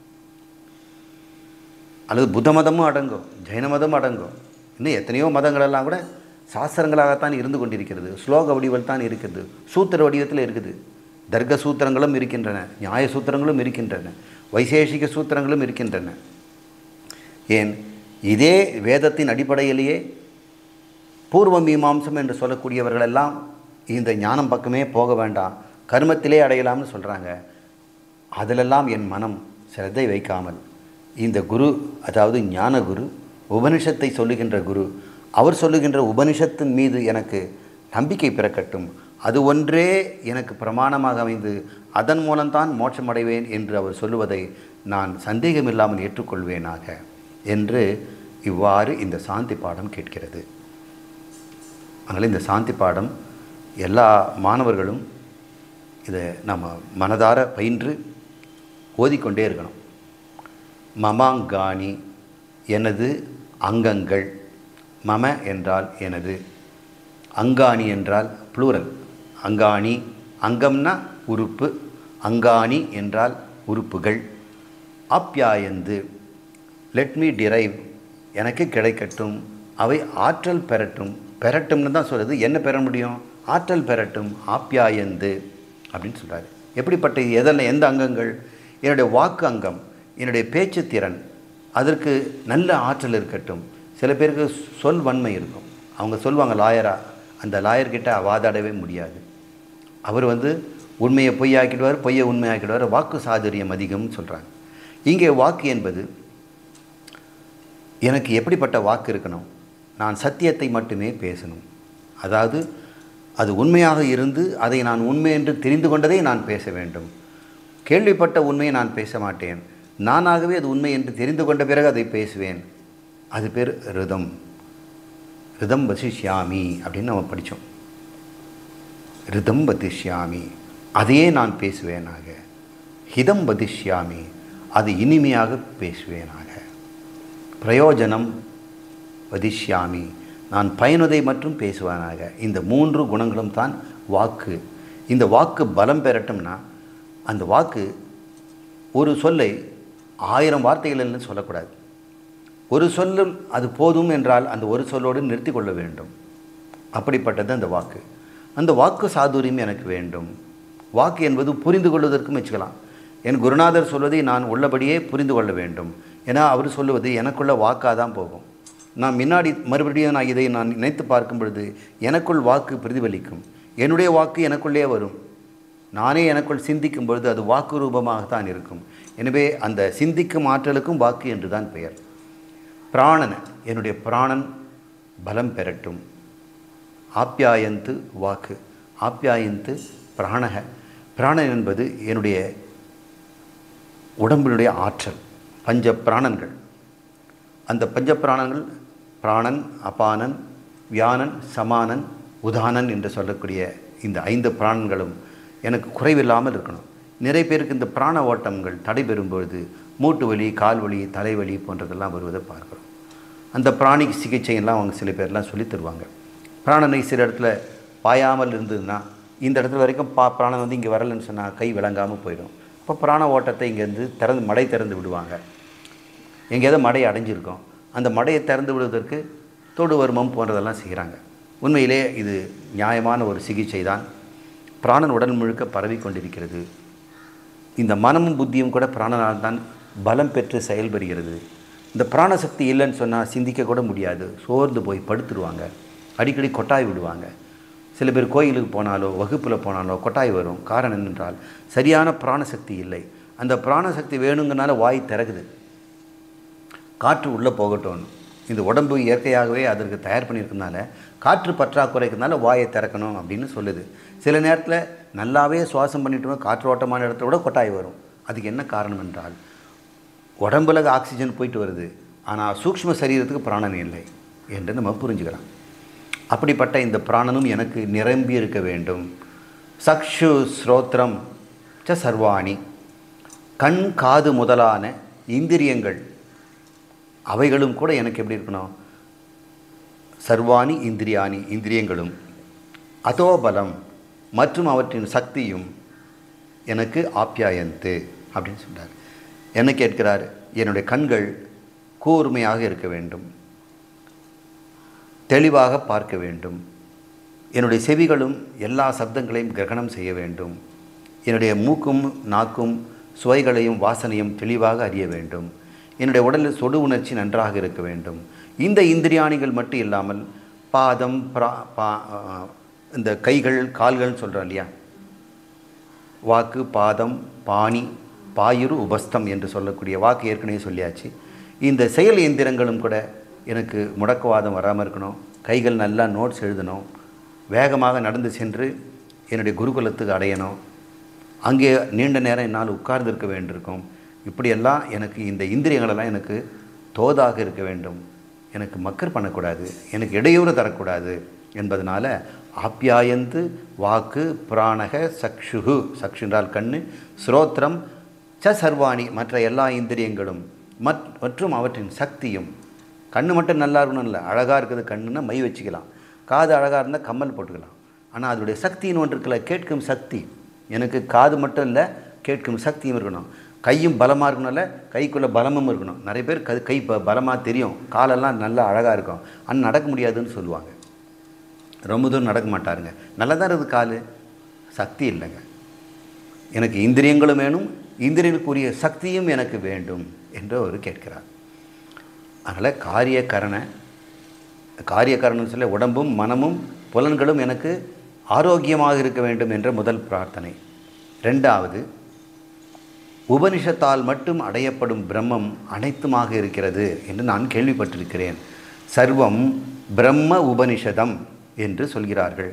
A: அல்லது புத்த மதமும் அடங்கும் ஜெயின மதமும் அடங்கும் இன்னும் எத்தனையோ மதங்களெல்லாம் கூட சாஸ்திரங்களாகத்தான் இருந்து கொண்டிருக்கிறது ஸ்லோக வடிவில் தான் இருக்கிறது சூத்திர வடிவத்தில் இருக்குது தர்க்க சூத்திரங்களும் இருக்கின்றன நியாய சூத்திரங்களும் இருக்கின்றன வைசேஷிக சூத்திரங்களும் இருக்கின்றன ஏன் இதே வேதத்தின் அடிப்படையிலேயே பூர்வ மீமாம்சம் என்று சொல்லக்கூடியவர்களெல்லாம் இந்த ஞானம் பக்கமே போக வேண்டாம் கர்மத்திலே அடையலாம்னு சொல்கிறாங்க அதிலெல்லாம் என் மனம் சிரத்தை வைக்காமல் இந்த குரு அதாவது ஞான குரு உபனிஷத்தை சொல்லுகின்ற குரு அவர் சொல்லுகின்ற உபனிஷத்தின் மீது எனக்கு நம்பிக்கை பிறக்கட்டும் அது ஒன்றே எனக்கு பிரமாணமாக அமைந்து அதன் மூலம்தான் மோட்சம் அடைவேன் என்று அவர் சொல்லுவதை நான் சந்தேகமில்லாமல் ஏற்றுக்கொள்வேனாக என்று இவ்வாறு இந்த சாந்தி பாடம் கேட்கிறது அதனால் இந்த சாந்தி பாடம் எல்லா மாணவர்களும் இதை நம்ம மனதார பயின்று ஓதிக்கொண்டே இருக்கணும் மமாங்காணி எனது அங்கங்கள் மம என்றால் எனது அங்காணி என்றால் ப்ளூரல் அங்காணி அங்கம்னா உறுப்பு அங்காணி என்றால் உறுப்புகள் அப்யாயந்து லெட் மீ டிரைவ் எனக்கு கிடைக்கட்டும் அவை ஆற்றல் பெறட்டும் பெறட்டும்னு தான் சொல்லுது என்ன பெற முடியும் ஆற்றல் பெறட்டும் ஆப்யாயந்து அப்படின்னு சொல்கிறாரு எப்படிப்பட்ட எதில் எந்த அங்கங்கள் என்னுடைய வாக்கு அங்கம் என்னுடைய பேச்சு திறன் அதற்கு நல்ல ஆற்றல் இருக்கட்டும் சில பேருக்கு சொல் வன்மை இருக்கும் அவங்க சொல்லுவாங்க லாயரா அந்த லாயர்கிட்ட வாதாடவே முடியாது அவர் வந்து உண்மையை பொய்யாக்கிடுவார் பொய்யை உண்மையாக்கிடுவார் வாக்கு சாதுரியம் அதிகம்னு சொல்கிறாங்க இங்கே வாக்கு என்பது எனக்கு எப்படிப்பட்ட வாக்கு இருக்கணும் நான் சத்தியத்தை மட்டுமே பேசணும் அதாவது அது உண்மையாக இருந்து அதை நான் உண்மை என்று தெரிந்து கொண்டதை நான் பேச வேண்டும் கேள்விப்பட்ட உண்மையை நான் பேச மாட்டேன் நானாகவே அது உண்மை என்று தெரிந்து கொண்ட பிறகு அதை பேசுவேன் அது பேர் ரிதம் ரிதம் வசிஷ்யாமி அப்படின்னு நம்ம படித்தோம் ரிதம் வதிஷ்யாமி அதையே நான் பேசுவேனாக ஹிதம் வதிஷ்யாமி அது இனிமையாக பேசுவேனாக பிரயோஜனம் வதிஷ்யாமி நான் பயனுதை மற்றும் பேசுவானாக இந்த மூன்று குணங்களும் தான் வாக்கு இந்த வாக்கு பலம் பெறட்டும்னா அந்த வாக்கு ஒரு சொல்லை ஆயிரம் வார்த்தைகள் சொல்லக்கூடாது ஒரு சொல்லில் அது போதும் என்றால் அந்த ஒரு சொல்லோடு நிறுத்தி கொள்ள வேண்டும் அப்படிப்பட்டது அந்த வாக்கு அந்த வாக்கு சாதுரியம் எனக்கு வேண்டும் வாக்கு என்பது புரிந்து கொள்வதற்கும் வச்சுக்கலாம் என் குருநாதர் சொல்வதை நான் உள்ளபடியே புரிந்து கொள்ள வேண்டும் ஏன்னா அவர் சொல்லுவது எனக்குள்ள வாக்காக தான் போகும் நான் முன்னாடி மறுபடியும் நான் இதை நான் நினைத்து பார்க்கும் பொழுது எனக்குள் வாக்கு பிரதிபலிக்கும் என்னுடைய வாக்கு எனக்குள்ளே வரும் நானே எனக்குள் சிந்திக்கும் பொழுது அது வாக்கு ரூபமாகத்தான் இருக்கும் எனவே அந்த சிந்திக்கும் ஆற்றலுக்கும் வாக்கு என்று தான் பெயர் பிராணன் என்னுடைய பிராணன் பலம் பெறட்டும் ஆப்யாயந்து வாக்கு ஆப்யாயந்து பிராணக பிராணன் என்பது என்னுடைய உடம்பினுடைய ஆற்றல் பஞ்ச பிராணன்கள் அந்த பஞ்ச பிராணங்கள் பிராணன் அபானன் வியானன் சமானன் உதானன் என்று சொல்லக்கூடிய இந்த ஐந்து பிராணன்களும் எனக்கு குறைவில்லாமல் இருக்கணும் நிறைய பேருக்கு இந்த பிராண ஓட்டங்கள் தடைபெறும் பொழுது மூட்டு வலி கால் வலி தலைவலி போன்றதெல்லாம் வருவதை பார்க்குறோம் அந்த பிராணி சிகிச்சையெல்லாம் அவங்க சில பேர்லாம் சொல்லித் தருவாங்க பிராணனை சில இடத்துல பாயாமல் இருந்ததுன்னா இந்த இடத்துல வரைக்கும் பா பிராணன் வந்து இங்கே வரலைன்னு சொன்னால் கை விளங்காமல் போயிடும் இப்போ பிராண ஓட்டத்தை இங்கேருந்து திறந்து மடை திறந்து விடுவாங்க எங்கேயாவது மடை அடைஞ்சிருக்கும் அந்த மடையை திறந்து விடுவதற்கு தொடு வருமம் போன்றதெல்லாம் செய்கிறாங்க உண்மையிலே இது நியாயமான ஒரு சிகிச்சை தான் பிராணன் உடல் முழுக்க பரவி கொண்டிருக்கிறது இந்த மனமும் புத்தியும் கூட பிராணனால் தான் பலம் பெற்று செயல்படுகிறது இந்த பிராணசக்தி இல்லைன்னு சொன்னால் சிந்திக்க கூட முடியாது சோர்ந்து போய் படுத்துருவாங்க அடிக்கடி கொட்டாய் விடுவாங்க சில பேர் கோயிலுக்கு போனாலோ வகுப்பில் போனாலோ கொட்டாய் வரும் காரணம் என்னென்றால் சரியான பிராணசக்தி இல்லை அந்த பிராணசக்தி வேணுங்கனால வாய் திறக்குது காற்று உள்ளே போகட்டும் இந்த உடம்பு இயற்கையாகவே அதற்கு தயார் பண்ணியிருக்கனால காற்று பற்றாக்குறைக்கிறதுனால வாயை திறக்கணும் அப்படின்னு சொல்லுது சில நேரத்தில் நல்லாவே சுவாசம் பண்ணிட்டோம் காற்றோட்டமான இடத்துல கூட கொட்டாய் வரும் அதுக்கு என்ன காரணம் என்றால் உடம்புல ஆக்சிஜன் போயிட்டு வருது ஆனால் சூக்ஷ்ம சரீரத்துக்கு பிராணன் இல்லை என்று நம்ம புரிஞ்சுக்கலாம் அப்படிப்பட்ட இந்த பிராணனும் எனக்கு நிரம்பி இருக்க வேண்டும் சக்ஷு ஸ்ரோத்ரம் ச சர்வாணி கண் காது முதலான இந்திரியங்கள் அவைகளும் கூட எனக்கு எப்படி இருக்கணும் சர்வாணி இந்திரியானி இந்திரியங்களும் அதோபலம் மற்றும் அவற்றின் சக்தியும் எனக்கு ஆப்யாயந்து அப்படின்னு சொல்றார் என்ன கேட்கிறார் என்னுடைய கண்கள் கூர்மையாக இருக்க வேண்டும் தெளிவாக பார்க்க வேண்டும் என்னுடைய செவிகளும் எல்லா சப்தங்களையும் கிரகணம் செய்ய வேண்டும் என்னுடைய மூக்கும் நாக்கும் சுவைகளையும் வாசனையும் தெளிவாக அறிய வேண்டும் என்னுடைய உடலில் சொடு உணர்ச்சி நன்றாக இருக்க வேண்டும் இந்த இந்திரியாணிகள் மட்டும் இல்லாமல் பாதம் பிரா பா ஆஹ், இந்த கைகள் கால்கள்னு சொல்கிறோம் இல்லையா வாக்கு பாதம் பாணி பாயுரு உபஸ்தம் என்று சொல்லக்கூடிய வாக்கு ஏற்கனவே சொல்லியாச்சு இந்த செயல் இயந்திரங்களும் கூட எனக்கு முடக்கவாதம் வராமல் இருக்கணும் கைகள் நல்லா நோட்ஸ் எழுதணும் வேகமாக நடந்து சென்று என்னுடைய குருகுலத்துக்கு அடையணும் அங்கே நீண்ட நேரம் என்னால் உட்கார்ந்து இருக்க வேண்டியிருக்கும் இப்படியெல்லாம் எனக்கு இந்த இந்திரியங்களெல்லாம் எனக்கு தோதாக இருக்க வேண்டும் எனக்கு மக்கர் பண்ணக்கூடாது எனக்கு இடையூறு தரக்கூடாது என்பதனால ஆப்யாயந்து வாக்கு பிராணக சக்ஷுகு சக்ஷு என்றால் கண்ணு ஸ்ரோத்ரம் ச சர்வாணி மற்ற எல்லா இந்திரியங்களும் மற் மற்றும் அவற்றின் சக்தியும் கண்ணு மட்டும் நல்லா இருக்கணும் இல்லை அழகாக இருக்குது கண்ணுன்னா மை வச்சுக்கலாம் காது அழகாக இருந்தால் கம்மல் போட்டுக்கலாம் ஆனால் அதனுடைய சக்தின்னு ஒன்று இருக்குல்ல கேட்கும் சக்தி எனக்கு காது மட்டும் இல்லை கேட்கும் சக்தியும் இருக்கணும் கையும் பலமாக இருக்கணும்ல கைக்குள்ளே பலமும் இருக்கணும் நிறைய பேர் கை கை ப பலமாக தெரியும் காலெல்லாம் நல்லா அழகாக இருக்கும் ஆனால் நடக்க முடியாதுன்னு சொல்லுவாங்க ரொம்ப தூரம் நடக்க மாட்டாருங்க நல்லா தான் இருக்குது கால் சக்தி இல்லைங்க எனக்கு இந்திரியங்களும் வேணும் இந்திரியனுக்குரிய சக்தியும் எனக்கு வேண்டும் என்று அவர் கேட்கிறார் அதனால் காரியக்கரண காரியக்கரணம் சொல்ல உடம்பும் மனமும் புலன்களும் எனக்கு ஆரோக்கியமாக இருக்க வேண்டும் என்ற முதல் பிரார்த்தனை ரெண்டாவது உபனிஷத்தால் மட்டும் அடையப்படும் பிரம்மம் அனைத்துமாக இருக்கிறது என்று நான் கேள்விப்பட்டிருக்கிறேன் சர்வம் பிரம்ம உபனிஷதம் என்று சொல்கிறார்கள்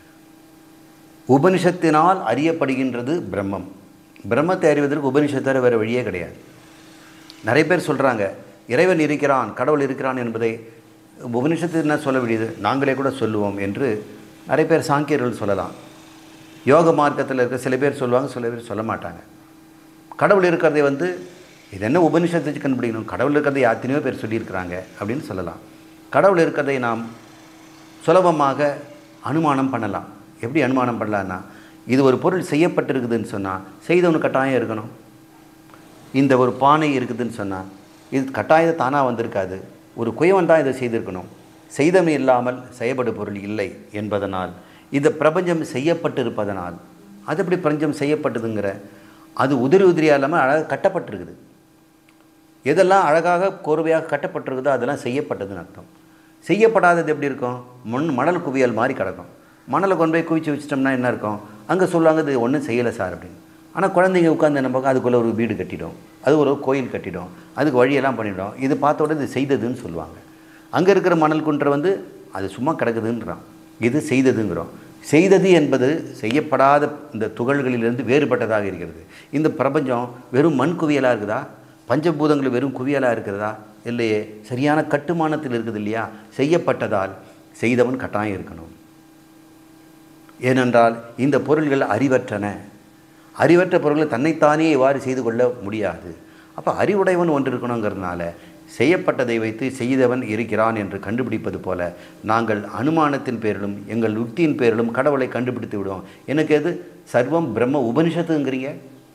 A: உபனிஷத்தினால் அறியப்படுகின்றது பிரம்மம் பிரம்மத்தை அறிவதற்கு உபனிஷத்தை வேறு வழியே கிடையாது நிறைய பேர் சொல்கிறாங்க இறைவன் இருக்கிறான் கடவுள் இருக்கிறான் என்பதை உபனிஷத்து என்ன சொல்ல முடியுது நாங்களே கூட சொல்லுவோம் என்று நிறைய பேர் சாங்கியர்கள் சொல்லலாம் யோக மார்க்கத்தில் இருக்க சில பேர் சொல்லுவாங்க சில பேர் சொல்ல மாட்டாங்க கடவுள் இருக்கிறதை வந்து இது என்ன உபனிஷத்தை வச்சு கண்டுபிடிக்கணும் கடவுள் இருக்கிறதை எத்தனையோ பேர் சொல்லியிருக்கிறாங்க அப்படின்னு சொல்லலாம் கடவுள் இருக்கிறதை நாம் சுலபமாக அனுமானம் பண்ணலாம் எப்படி அனுமானம் பண்ணலான்னா இது ஒரு பொருள் செய்யப்பட்டிருக்குதுன்னு சொன்னால் செய்தவனு கட்டாயம் இருக்கணும் இந்த ஒரு பானை இருக்குதுன்னு சொன்னால் இது கட்டாயம் தானாக வந்திருக்காது ஒரு குயவன் தான் இதை செய்திருக்கணும் செய்தவன் இல்லாமல் செய்யப்படு பொருள் இல்லை என்பதனால் இந்த பிரபஞ்சம் செய்யப்பட்டிருப்பதனால் அது எப்படி பிரபஞ்சம் செய்யப்பட்டதுங்கிற அது உதிரி உதிரியாக இல்லாமல் அழகாக கட்டப்பட்டிருக்குது எதெல்லாம் அழகாக கோர்வையாக கட்டப்பட்டிருக்குதோ அதெல்லாம் செய்யப்பட்டதுன்னு அர்த்தம் செய்யப்படாதது எப்படி இருக்கும் மண் மணல் குவியல் மாதிரி கிடக்கும் மணலை கொண்டு போய் குவிச்சு வச்சிட்டோம்னா என்ன இருக்கும் அங்கே சொல்லுவாங்க இது ஒன்றும் செய்யலை சார் அப்படின்னு ஆனால் குழந்தைங்க உட்காந்து என்ன பார்க்க அதுக்குள்ளே ஒரு வீடு கட்டிடும் அது ஒரு கோயில் கட்டிடும் அதுக்கு வழியெல்லாம் பண்ணிடும் இது பார்த்த உடனே இது செய்ததுன்னு சொல்லுவாங்க அங்கே இருக்கிற மணல் குன்றை வந்து அது சும்மா கிடக்குதுன்றான் இது செய்ததுங்கிறோம் செய்தது என்பது செய்யப்படாத இந்த துகள்களிலிருந்து வேறுபட்டதாக இருக்கிறது இந்த பிரபஞ்சம் வெறும் மண் குவியலாக இருக்குதா பஞ்சபூதங்கள் வெறும் குவியலாக இருக்கிறதா இல்லையே சரியான கட்டுமானத்தில் இருக்குது இல்லையா செய்யப்பட்டதால் செய்தவன் கட்டாயம் இருக்கணும் ஏனென்றால் இந்த பொருள்கள் அறிவற்றன அறிவற்ற பொருள்களை தன்னைத்தானே இவ்வாறு செய்து கொள்ள முடியாது அப்போ அறிவுடையவன் ஒன்று இருக்கணுங்கிறதுனால செய்யப்பட்டதை வைத்து செய்தவன் இருக்கிறான் என்று கண்டுபிடிப்பது போல நாங்கள் அனுமானத்தின் பேரிலும் எங்கள் யுக்தியின் பேரிலும் கடவுளை கண்டுபிடித்து விடுவோம் எனக்கு எது சர்வம் பிரம்ம உபனிஷத்துங்கிறீங்க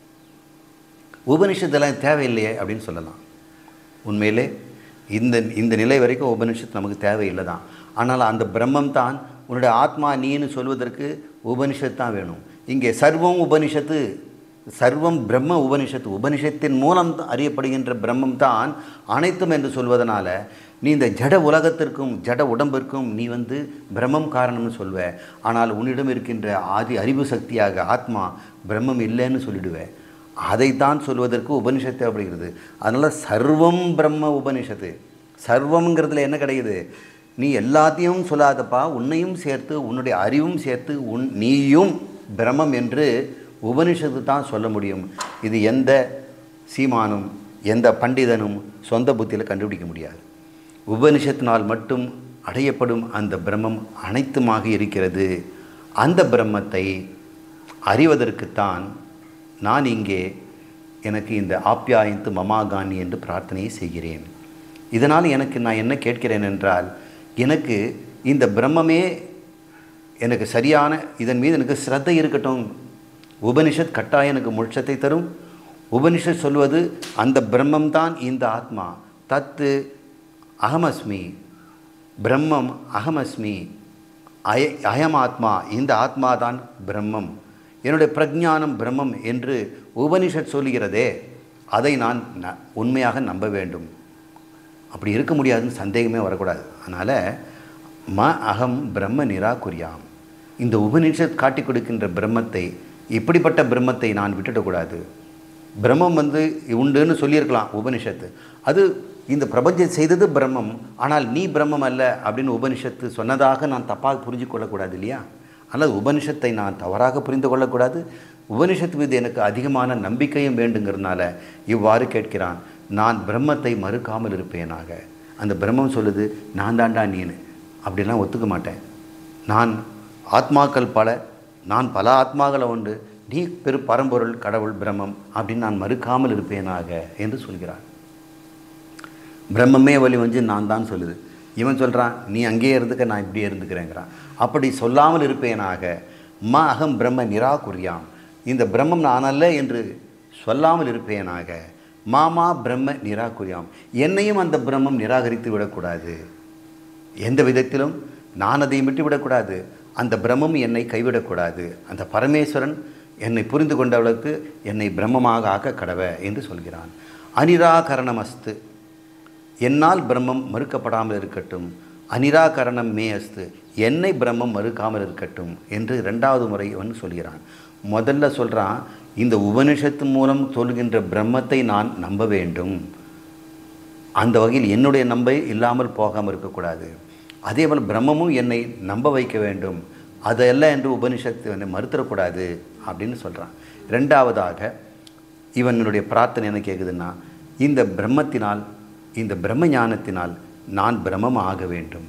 A: உபனிஷத்தெல்லாம் தேவையில்லையே அப்படின்னு சொல்லலாம் உண்மையிலே இந்த இந்த நிலை வரைக்கும் உபனிஷத்து நமக்கு தேவையில்லை தான் ஆனால் அந்த பிரம்மம் தான் உன்னுடைய ஆத்மா நீன்னு சொல்வதற்கு உபனிஷத்து தான் வேணும் இங்கே சர்வம் உபனிஷத்து சர்வம் பிரம்ம உபனிஷத்து உபனிஷத்தின் மூலம் அறியப்படுகின்ற பிரம்மம் தான் அனைத்தும் என்று சொல்வதனால நீ இந்த ஜட உலகத்திற்கும் ஜட உடம்பிற்கும் நீ வந்து பிரம்மம் காரணம்னு சொல்வ ஆனால் உன்னிடம் இருக்கின்ற ஆதி அறிவு சக்தியாக ஆத்மா பிரம்மம் இல்லைன்னு சொல்லிடுவேன் அதைத்தான் சொல்வதற்கு உபனிஷத்து அப்படிங்கிறது அதனால் சர்வம் பிரம்ம உபனிஷத்து சர்வம்ங்கிறதுல என்ன கிடைக்குது நீ எல்லாத்தையும் சொல்லாதப்பா உன்னையும் சேர்த்து உன்னுடைய அறிவும் சேர்த்து உன் நீயும் பிரம்மம் என்று உபனிஷத்து தான் சொல்ல முடியும் இது எந்த சீமானும் எந்த பண்டிதனும் சொந்த புத்தியில் கண்டுபிடிக்க முடியாது உபனிஷத்தினால் மட்டும் அடையப்படும் அந்த பிரம்மம் அனைத்துமாக இருக்கிறது அந்த பிரம்மத்தை அறிவதற்குத்தான் நான் இங்கே எனக்கு இந்த ஆப்யாயந்து மமாகாணி என்று பிரார்த்தனையை செய்கிறேன் இதனால் எனக்கு நான் என்ன கேட்கிறேன் என்றால் எனக்கு இந்த பிரம்மமே எனக்கு சரியான இதன் மீது எனக்கு சிரத்தை இருக்கட்டும் உபனிஷத் கட்டாயம் எனக்கு மோட்சத்தை தரும் உபனிஷத் சொல்வது அந்த பிரம்மம்தான் இந்த ஆத்மா தத்து அகமஸ்மி பிரம்மம் அகமஸ்மி அய அயம் ஆத்மா இந்த ஆத்மா தான் பிரம்மம் என்னுடைய பிரஜானம் பிரம்மம் என்று உபனிஷத் சொல்லுகிறதே அதை நான் ந உண்மையாக நம்ப வேண்டும் அப்படி இருக்க முடியாதுன்னு சந்தேகமே வரக்கூடாது அதனால் ம அகம் பிரம்ம நிராகுரியாம் இந்த உபனிஷத் காட்டி கொடுக்கின்ற பிரம்மத்தை இப்படிப்பட்ட பிரம்மத்தை நான் விட்டுடக்கூடாது பிரம்மம் வந்து உண்டுன்னு சொல்லியிருக்கலாம் உபனிஷத்து அது இந்த பிரபஞ்சம் செய்தது பிரம்மம் ஆனால் நீ பிரம்மம் அல்ல அப்படின்னு உபனிஷத்து சொன்னதாக நான் தப்பாக புரிஞ்சு கொள்ளக்கூடாது இல்லையா ஆனால் உபனிஷத்தை நான் தவறாக புரிந்து கொள்ளக்கூடாது உபனிஷத்து மீது எனக்கு அதிகமான நம்பிக்கையும் வேண்டுங்கிறதுனால இவ்வாறு கேட்கிறான் நான் பிரம்மத்தை மறுக்காமல் இருப்பேனாக அந்த பிரம்மம் சொல்லுது நான் தாண்டா நீனு அப்படிலாம் ஒத்துக்க மாட்டேன் நான் ஆத்மாக்கள் பல நான் பல ஆத்மாக்களை உண்டு நீ பெரு பரம்பொருள் கடவுள் பிரம்மம் அப்படின்னு நான் மறுக்காமல் இருப்பேனாக என்று சொல்கிறான் பிரம்மமே வழி வந்து நான் தான் சொல்லுது இவன் சொல்கிறான் நீ அங்கேயே இருந்துக்க நான் இப்படியே இருந்துக்கிறேங்கிறான் அப்படி சொல்லாமல் இருப்பேனாக ம அகம் பிரம்ம நிராகுரியாம் இந்த பிரம்மம் நான் அல்ல என்று சொல்லாமல் இருப்பேனாக மாமா பிரம்ம நிராகுரியாம் என்னையும் அந்த பிரம்மம் நிராகரித்து விடக்கூடாது எந்த விதத்திலும் நான் அதையும் விட்டு விடக்கூடாது அந்த பிரம்மம் என்னை கைவிடக்கூடாது அந்த பரமேஸ்வரன் என்னை புரிந்து கொண்டவளுக்கு என்னை பிரம்மமாக ஆக்க கடவ என்று சொல்கிறான் அனிராகரணமஸ்து என்னால் பிரம்மம் மறுக்கப்படாமல் இருக்கட்டும் அனிராகரணம் மே அஸ்து என்னை பிரம்மம் மறுக்காமல் இருக்கட்டும் என்று ரெண்டாவது முறை அவன் சொல்கிறான் முதல்ல சொல்கிறான் இந்த உபனிஷத்து மூலம் சொல்கின்ற பிரம்மத்தை நான் நம்ப வேண்டும் அந்த வகையில் என்னுடைய நம்பை இல்லாமல் போகாமல் இருக்கக்கூடாது அதே போல் பிரம்மமும் என்னை நம்ப வைக்க வேண்டும் அதல்ல என்று உபனிஷத்து என்னை மறுத்துடக்கூடாது அப்படின்னு சொல்கிறான் ரெண்டாவதாக இவனுடைய பிரார்த்தனை என்ன கேட்குதுன்னா இந்த பிரம்மத்தினால் இந்த பிரம்ம ஞானத்தினால் நான் பிரம்மம் ஆக வேண்டும்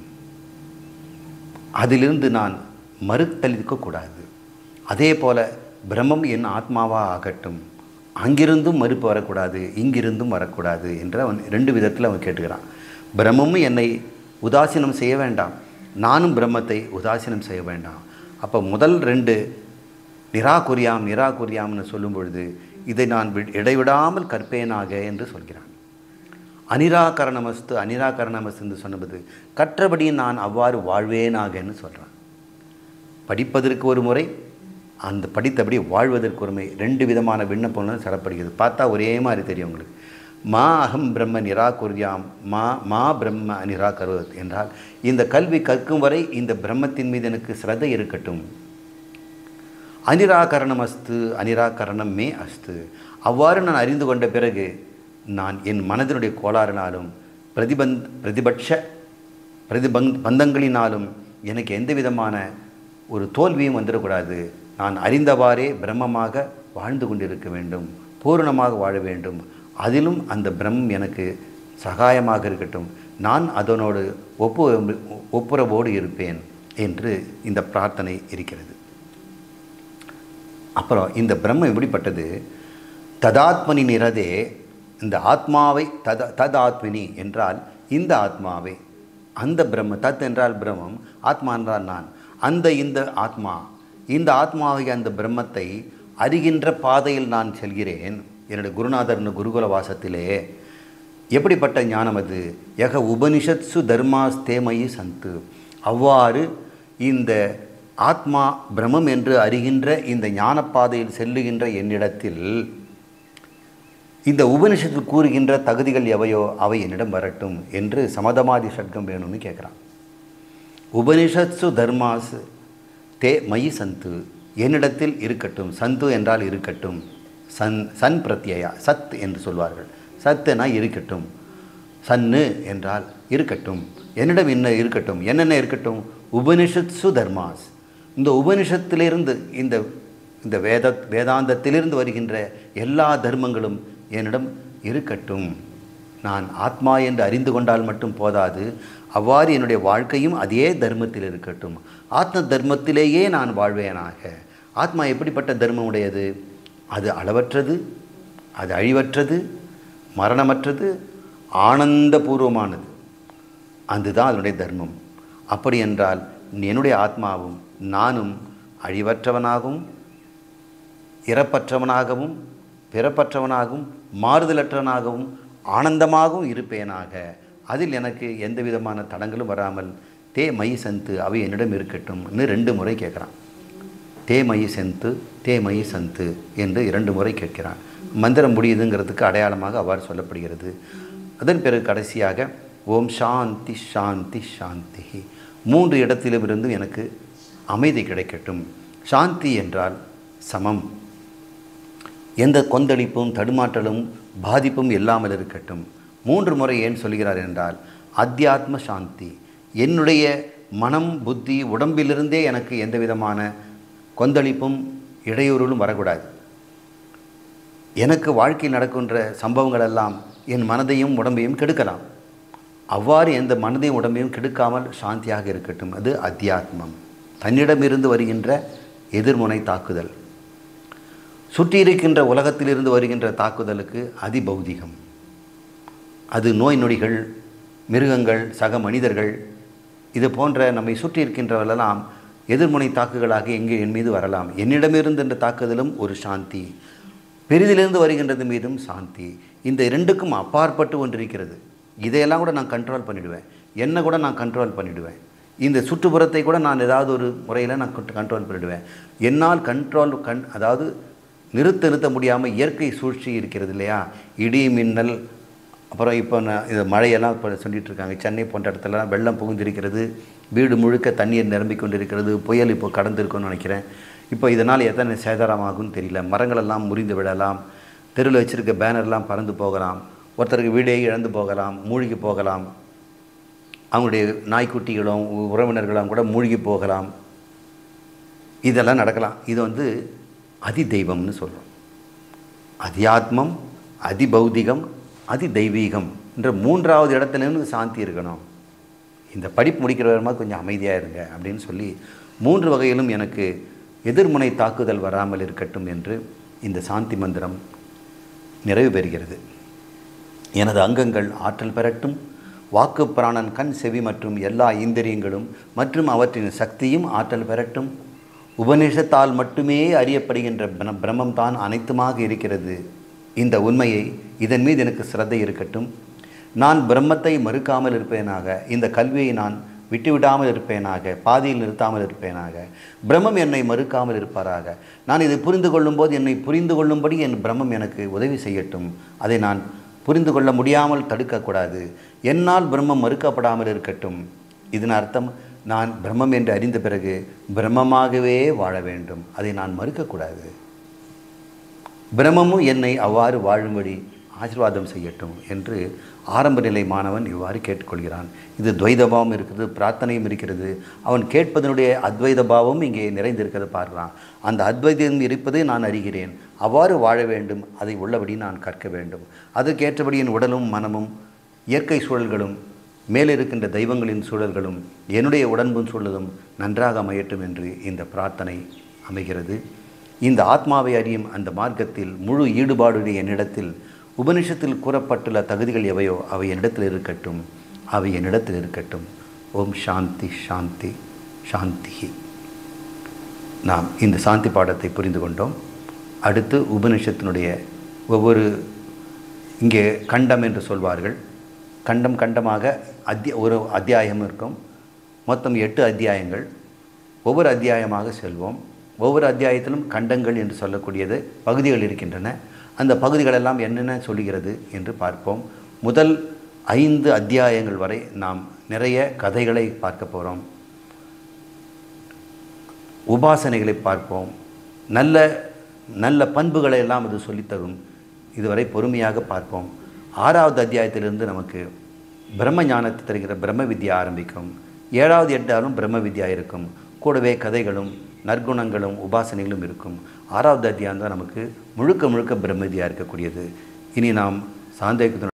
A: அதிலிருந்து நான் மறுத்தளிக்கக்கூடாது அதே போல பிரம்மம் என் ஆத்மாவாக ஆகட்டும் அங்கிருந்தும் மறுப்பு வரக்கூடாது இங்கிருந்தும் வரக்கூடாது என்று அவன் ரெண்டு விதத்தில் அவன் கேட்டுக்கிறான் பிரம்மமும் என்னை உதாசீனம் செய்ய வேண்டாம் நானும் பிரம்மத்தை உதாசீனம் செய்ய வேண்டாம் அப்போ முதல் ரெண்டு நிராகுரியாம் நிராகுரியாம்னு சொல்லும் பொழுது இதை நான் வி- இடைவிடாமல் கற்பேனாக என்று சொல்கிறான் அனிராகரணமஸ்து அனிராகரணமஸ்து என்று சொன்னது கற்றபடி நான் அவ்வாறு வாழ்வேனாகன்னு சொல்கிறான் படிப்பதற்கு ஒரு முறை அந்த படித்தபடி வாழ்வதற்கு ஒரு முறை ரெண்டு விதமான விண்ணப்பங்களும் தரப்படுகிறது பார்த்தா ஒரே மாதிரி தெரியும் உங்களுக்கு மா அகம் பிரம்ம நிராகுரியாம் மா மா பிரம்ம நிராகருவத் என்றால் இந்த கல்வி கற்கும் வரை இந்த பிரம்மத்தின் மீது எனக்கு சிரதை இருக்கட்டும் அனிராகரணம் அஸ்து அனிராகரணம் மே அஸ்து அவ்வாறு நான் அறிந்து கொண்ட பிறகு நான் என் மனதினுடைய கோளாறினாலும் பிரதிபந்த் பிரதிபட்ச பிரதிபங் பந்தங்களினாலும் எனக்கு எந்த விதமான ஒரு தோல்வியும் வந்துடக்கூடாது நான் அறிந்தவாறே பிரம்மமாக வாழ்ந்து கொண்டிருக்க வேண்டும் பூரணமாக வாழ வேண்டும் அதிலும் அந்த பிரம்மம் எனக்கு சகாயமாக இருக்கட்டும் நான் அதனோடு ஒப்பு ஒப்புரவோடு இருப்பேன் என்று இந்த பிரார்த்தனை இருக்கிறது அப்புறம் இந்த பிரம்மம் எப்படிப்பட்டது ததாத்மனி நிறதே இந்த ஆத்மாவை தத தத் ஆத்மினி என்றால் இந்த ஆத்மாவை அந்த பிரம்ம தத் என்றால் பிரம்மம் ஆத்மா என்றால் நான் அந்த இந்த ஆத்மா இந்த ஆத்மாவை அந்த பிரம்மத்தை அறிகின்ற பாதையில் நான் செல்கிறேன் என்னுடைய குருநாதர்னு குருகுல வாசத்திலே எப்படிப்பட்ட ஞானம் அது யக உபனிஷத்சு தர்மாஸ்தேமயி சந்து அவ்வாறு இந்த ஆத்மா பிரம்மம் என்று அறிகின்ற இந்த ஞானப்பாதையில் செல்லுகின்ற என்னிடத்தில் இந்த உபனிஷத்தில் கூறுகின்ற தகுதிகள் எவையோ அவை என்னிடம் வரட்டும் என்று சமதமாதி ஷட்கம் வேணும்னு கேட்குறான் உபனிஷத்சு தர்மாஸ் தே மயி சந்து என்னிடத்தில் இருக்கட்டும் சந்து என்றால் இருக்கட்டும் சன் சன் பிரத்யயா சத் என்று சொல்வார்கள் சத்துனா இருக்கட்டும் சன்னு என்றால் இருக்கட்டும் என்னிடம் என்ன இருக்கட்டும் என்னென்ன இருக்கட்டும் உபனிஷத்சு தர்மாஸ் இந்த உபனிஷத்திலிருந்து இந்த இந்த வேத வேதாந்தத்திலிருந்து வருகின்ற எல்லா தர்மங்களும் என்னிடம் இருக்கட்டும் நான் ஆத்மா என்று அறிந்து கொண்டால் மட்டும் போதாது அவ்வாறு என்னுடைய வாழ்க்கையும் அதே தர்மத்தில் இருக்கட்டும் ஆத்ம தர்மத்திலேயே நான் வாழ்வேனாக ஆத்மா எப்படிப்பட்ட தர்மம் உடையது அது அளவற்றது அது அழிவற்றது மரணமற்றது ஆனந்தபூர்வமானது அதுதான் அதனுடைய தர்மம் அப்படி என்றால் என்னுடைய ஆத்மாவும் நானும் அழிவற்றவனாகவும் இறப்பற்றவனாகவும் பிறப்பற்றவனாகவும் மாறுதலற்றவனாகவும் ஆனந்தமாகவும் இருப்பேனாக அதில் எனக்கு எந்த விதமான தடங்களும் வராமல் தே மயி சந்து அவை என்னிடம் இருக்கட்டும்னு ரெண்டு முறை கேட்குறான் தே மயி செந்து தே மயி சந்து என்று இரண்டு முறை கேட்கிறான் மந்திரம் முடியுதுங்கிறதுக்கு அடையாளமாக அவ்வாறு சொல்லப்படுகிறது அதன் பிறகு கடைசியாக ஓம் சாந்தி சாந்தி சாந்தி மூன்று இடத்திலும் இருந்தும் எனக்கு அமைதி கிடைக்கட்டும் சாந்தி என்றால் சமம் எந்த கொந்தளிப்பும் தடுமாற்றலும் பாதிப்பும் இல்லாமல் இருக்கட்டும் மூன்று முறை ஏன் சொல்கிறார் என்றால் அத்தியாத்ம சாந்தி என்னுடைய மனம் புத்தி உடம்பிலிருந்தே எனக்கு எந்த விதமான கொந்தளிப்பும் இடையூறுகளும் வரக்கூடாது எனக்கு வாழ்க்கையில் நடக்கின்ற சம்பவங்கள் எல்லாம் என் மனதையும் உடம்பையும் கெடுக்கலாம் அவ்வாறு எந்த மனதையும் உடம்பையும் கெடுக்காமல் சாந்தியாக இருக்கட்டும் அது அத்தியாத்மம் தன்னிடமிருந்து வருகின்ற எதிர்முனை தாக்குதல் சுற்றி இருக்கின்ற உலகத்திலிருந்து வருகின்ற தாக்குதலுக்கு அதிபௌதிகம் அது நோய் நொடிகள் மிருகங்கள் சக மனிதர்கள் இது போன்ற நம்மை சுற்றி இருக்கின்றவர்களெல்லாம் எதிர்முனை தாக்குகளாக எங்கே என் மீது வரலாம் என்னிடமிருந்து என்ற தாக்குதலும் ஒரு சாந்தி பெரிதிலிருந்து வருகின்றது மீதும் சாந்தி இந்த இரண்டுக்கும் அப்பாற்பட்டு ஒன்று இருக்கிறது இதையெல்லாம் கூட நான் கண்ட்ரோல் பண்ணிடுவேன் என்னை கூட நான் கண்ட்ரோல் பண்ணிடுவேன் இந்த சுற்றுப்புறத்தை கூட நான் ஏதாவது ஒரு முறையில் நான் கண்ட்ரோல் பண்ணிடுவேன் என்னால் கண்ட்ரோல் கண் அதாவது நிறுத்த நிறுத்த முடியாமல் இயற்கை சூழ்ச்சி இருக்கிறது இல்லையா இடி மின்னல் அப்புறம் இப்போ நான் இது மழையெல்லாம் இப்போ சொல்லிட்டு இருக்காங்க சென்னை போன்ற இடத்துலலாம் வெள்ளம் புகுந்திருக்கிறது வீடு முழுக்க தண்ணீர் நிரம்பிக் கொண்டிருக்கிறது புயல் இப்போ கடந்திருக்குன்னு நினைக்கிறேன் இப்போ இதனால் எத்தனை சேதாரமாகும்னு தெரியல மரங்களெல்லாம் முறிந்து விடலாம் தெருவில் வச்சுருக்க பேனர்லாம் பறந்து போகலாம் ஒருத்தருக்கு வீடே இழந்து போகலாம் மூழ்கி போகலாம் அவங்களுடைய நாய்க்குட்டிகளும் உறவினர்களும் கூட மூழ்கி போகலாம் இதெல்லாம் நடக்கலாம் இது வந்து அதி தெய்வம்னு சொல்கிறோம் அதியாத்மம் அதிபௌதிகம் அதி தெய்வீகம் என்ற மூன்றாவது இடத்துல இருந்து சாந்தி இருக்கணும் இந்த படிப்பு முடிக்கிற வரமா கொஞ்சம் அமைதியாக இருங்க அப்படின்னு சொல்லி மூன்று வகையிலும் எனக்கு எதிர்முனை தாக்குதல் வராமல் இருக்கட்டும் என்று இந்த சாந்தி மந்திரம் நிறைவு பெறுகிறது எனது அங்கங்கள் ஆற்றல் பெறட்டும் வாக்கு பிராணன் கண் செவி மற்றும் எல்லா இந்திரியங்களும் மற்றும் அவற்றின் சக்தியும் ஆற்றல் பெறட்டும் உபநிஷத்தால் மட்டுமே அறியப்படுகின்ற பிர- பிரம்மம் தான் அனைத்துமாக இருக்கிறது இந்த உண்மையை இதன் மீது எனக்கு சிரத்தை இருக்கட்டும் நான் பிரம்மத்தை மறுக்காமல் இருப்பேனாக இந்த கல்வியை நான் விட்டுவிடாமல் இருப்பேனாக பாதியில் நிறுத்தாமல் இருப்பேனாக பிரம்மம் என்னை மறுக்காமல் இருப்பாராக நான் இதை புரிந்து கொள்ளும்போது என்னை புரிந்து கொள்ளும்படி என் பிரம்மம் எனக்கு உதவி செய்யட்டும் அதை நான் புரிந்து கொள்ள முடியாமல் தடுக்கக்கூடாது என்னால் பிரம்மம் மறுக்கப்படாமல் இருக்கட்டும் இதன் அர்த்தம் நான் பிரம்மம் என்று அறிந்த பிறகு பிரம்மமாகவே வாழ வேண்டும் அதை நான் மறுக்கக்கூடாது பிரம்மமும் என்னை அவ்வாறு வாழும்படி ஆசீர்வாதம் செய்யட்டும் என்று ஆரம்ப நிலை மாணவன் இவ்வாறு கேட்டுக்கொள்கிறான் இது துவைதபாவம் இருக்கிறது பிரார்த்தனையும் இருக்கிறது அவன் கேட்பதனுடைய அத்வைத பாவம் இங்கே நிறைந்திருக்கிறது பார்க்கிறான் அந்த அத்வைதம் இருப்பதை நான் அறிகிறேன் அவ்வாறு வாழ வேண்டும் அதை உள்ளபடி நான் கற்க வேண்டும் அதற்கேற்றபடி என் உடலும் மனமும் இயற்கை சூழல்களும் மேலே இருக்கின்ற தெய்வங்களின் சூழல்களும் என்னுடைய உடன்பும் சூழலும் நன்றாக அமையட்டும் என்று இந்த பிரார்த்தனை அமைகிறது இந்த ஆத்மாவை அறியும் அந்த மார்க்கத்தில் முழு ஈடுபாடுடைய என்னிடத்தில் உபனிஷத்தில் கூறப்பட்டுள்ள தகுதிகள் எவையோ அவை என்னிடத்தில் இருக்கட்டும் அவை என்னிடத்தில் இருக்கட்டும் ஓம் சாந்தி சாந்தி சாந்தி நாம் இந்த சாந்தி பாடத்தை புரிந்து கொண்டோம் அடுத்து உபனிஷத்தினுடைய ஒவ்வொரு இங்கே கண்டம் என்று சொல்வார்கள் கண்டம் கண்டமாக அத்திய ஒரு அத்தியாயம் இருக்கும் மொத்தம் எட்டு அத்தியாயங்கள் ஒவ்வொரு அத்தியாயமாக செல்வோம் ஒவ்வொரு அத்தியாயத்திலும் கண்டங்கள் என்று சொல்லக்கூடியது பகுதிகள் இருக்கின்றன அந்த பகுதிகளெல்லாம் என்னென்ன சொல்லுகிறது என்று பார்ப்போம் முதல் ஐந்து அத்தியாயங்கள் வரை நாம் நிறைய கதைகளை பார்க்க போகிறோம் உபாசனைகளை பார்ப்போம் நல்ல நல்ல பண்புகளை எல்லாம் அது சொல்லித்தரும் இதுவரை பொறுமையாக பார்ப்போம் ஆறாவது அத்தியாயத்திலிருந்து நமக்கு பிரம்ம ஞானத்தை தருகிற பிரம்ம வித்யா ஆரம்பிக்கும் ஏழாவது எட்டாலும் பிரம்ம வித்யா இருக்கும் கூடவே கதைகளும் நற்குணங்களும் உபாசனைகளும் இருக்கும் ஆறாவது அத்தியாயம் தான் நமக்கு முழுக்க முழுக்க பிரம்ம வித்யா இருக்கக்கூடியது இனி நாம் சாந்தேகத்தினுடைய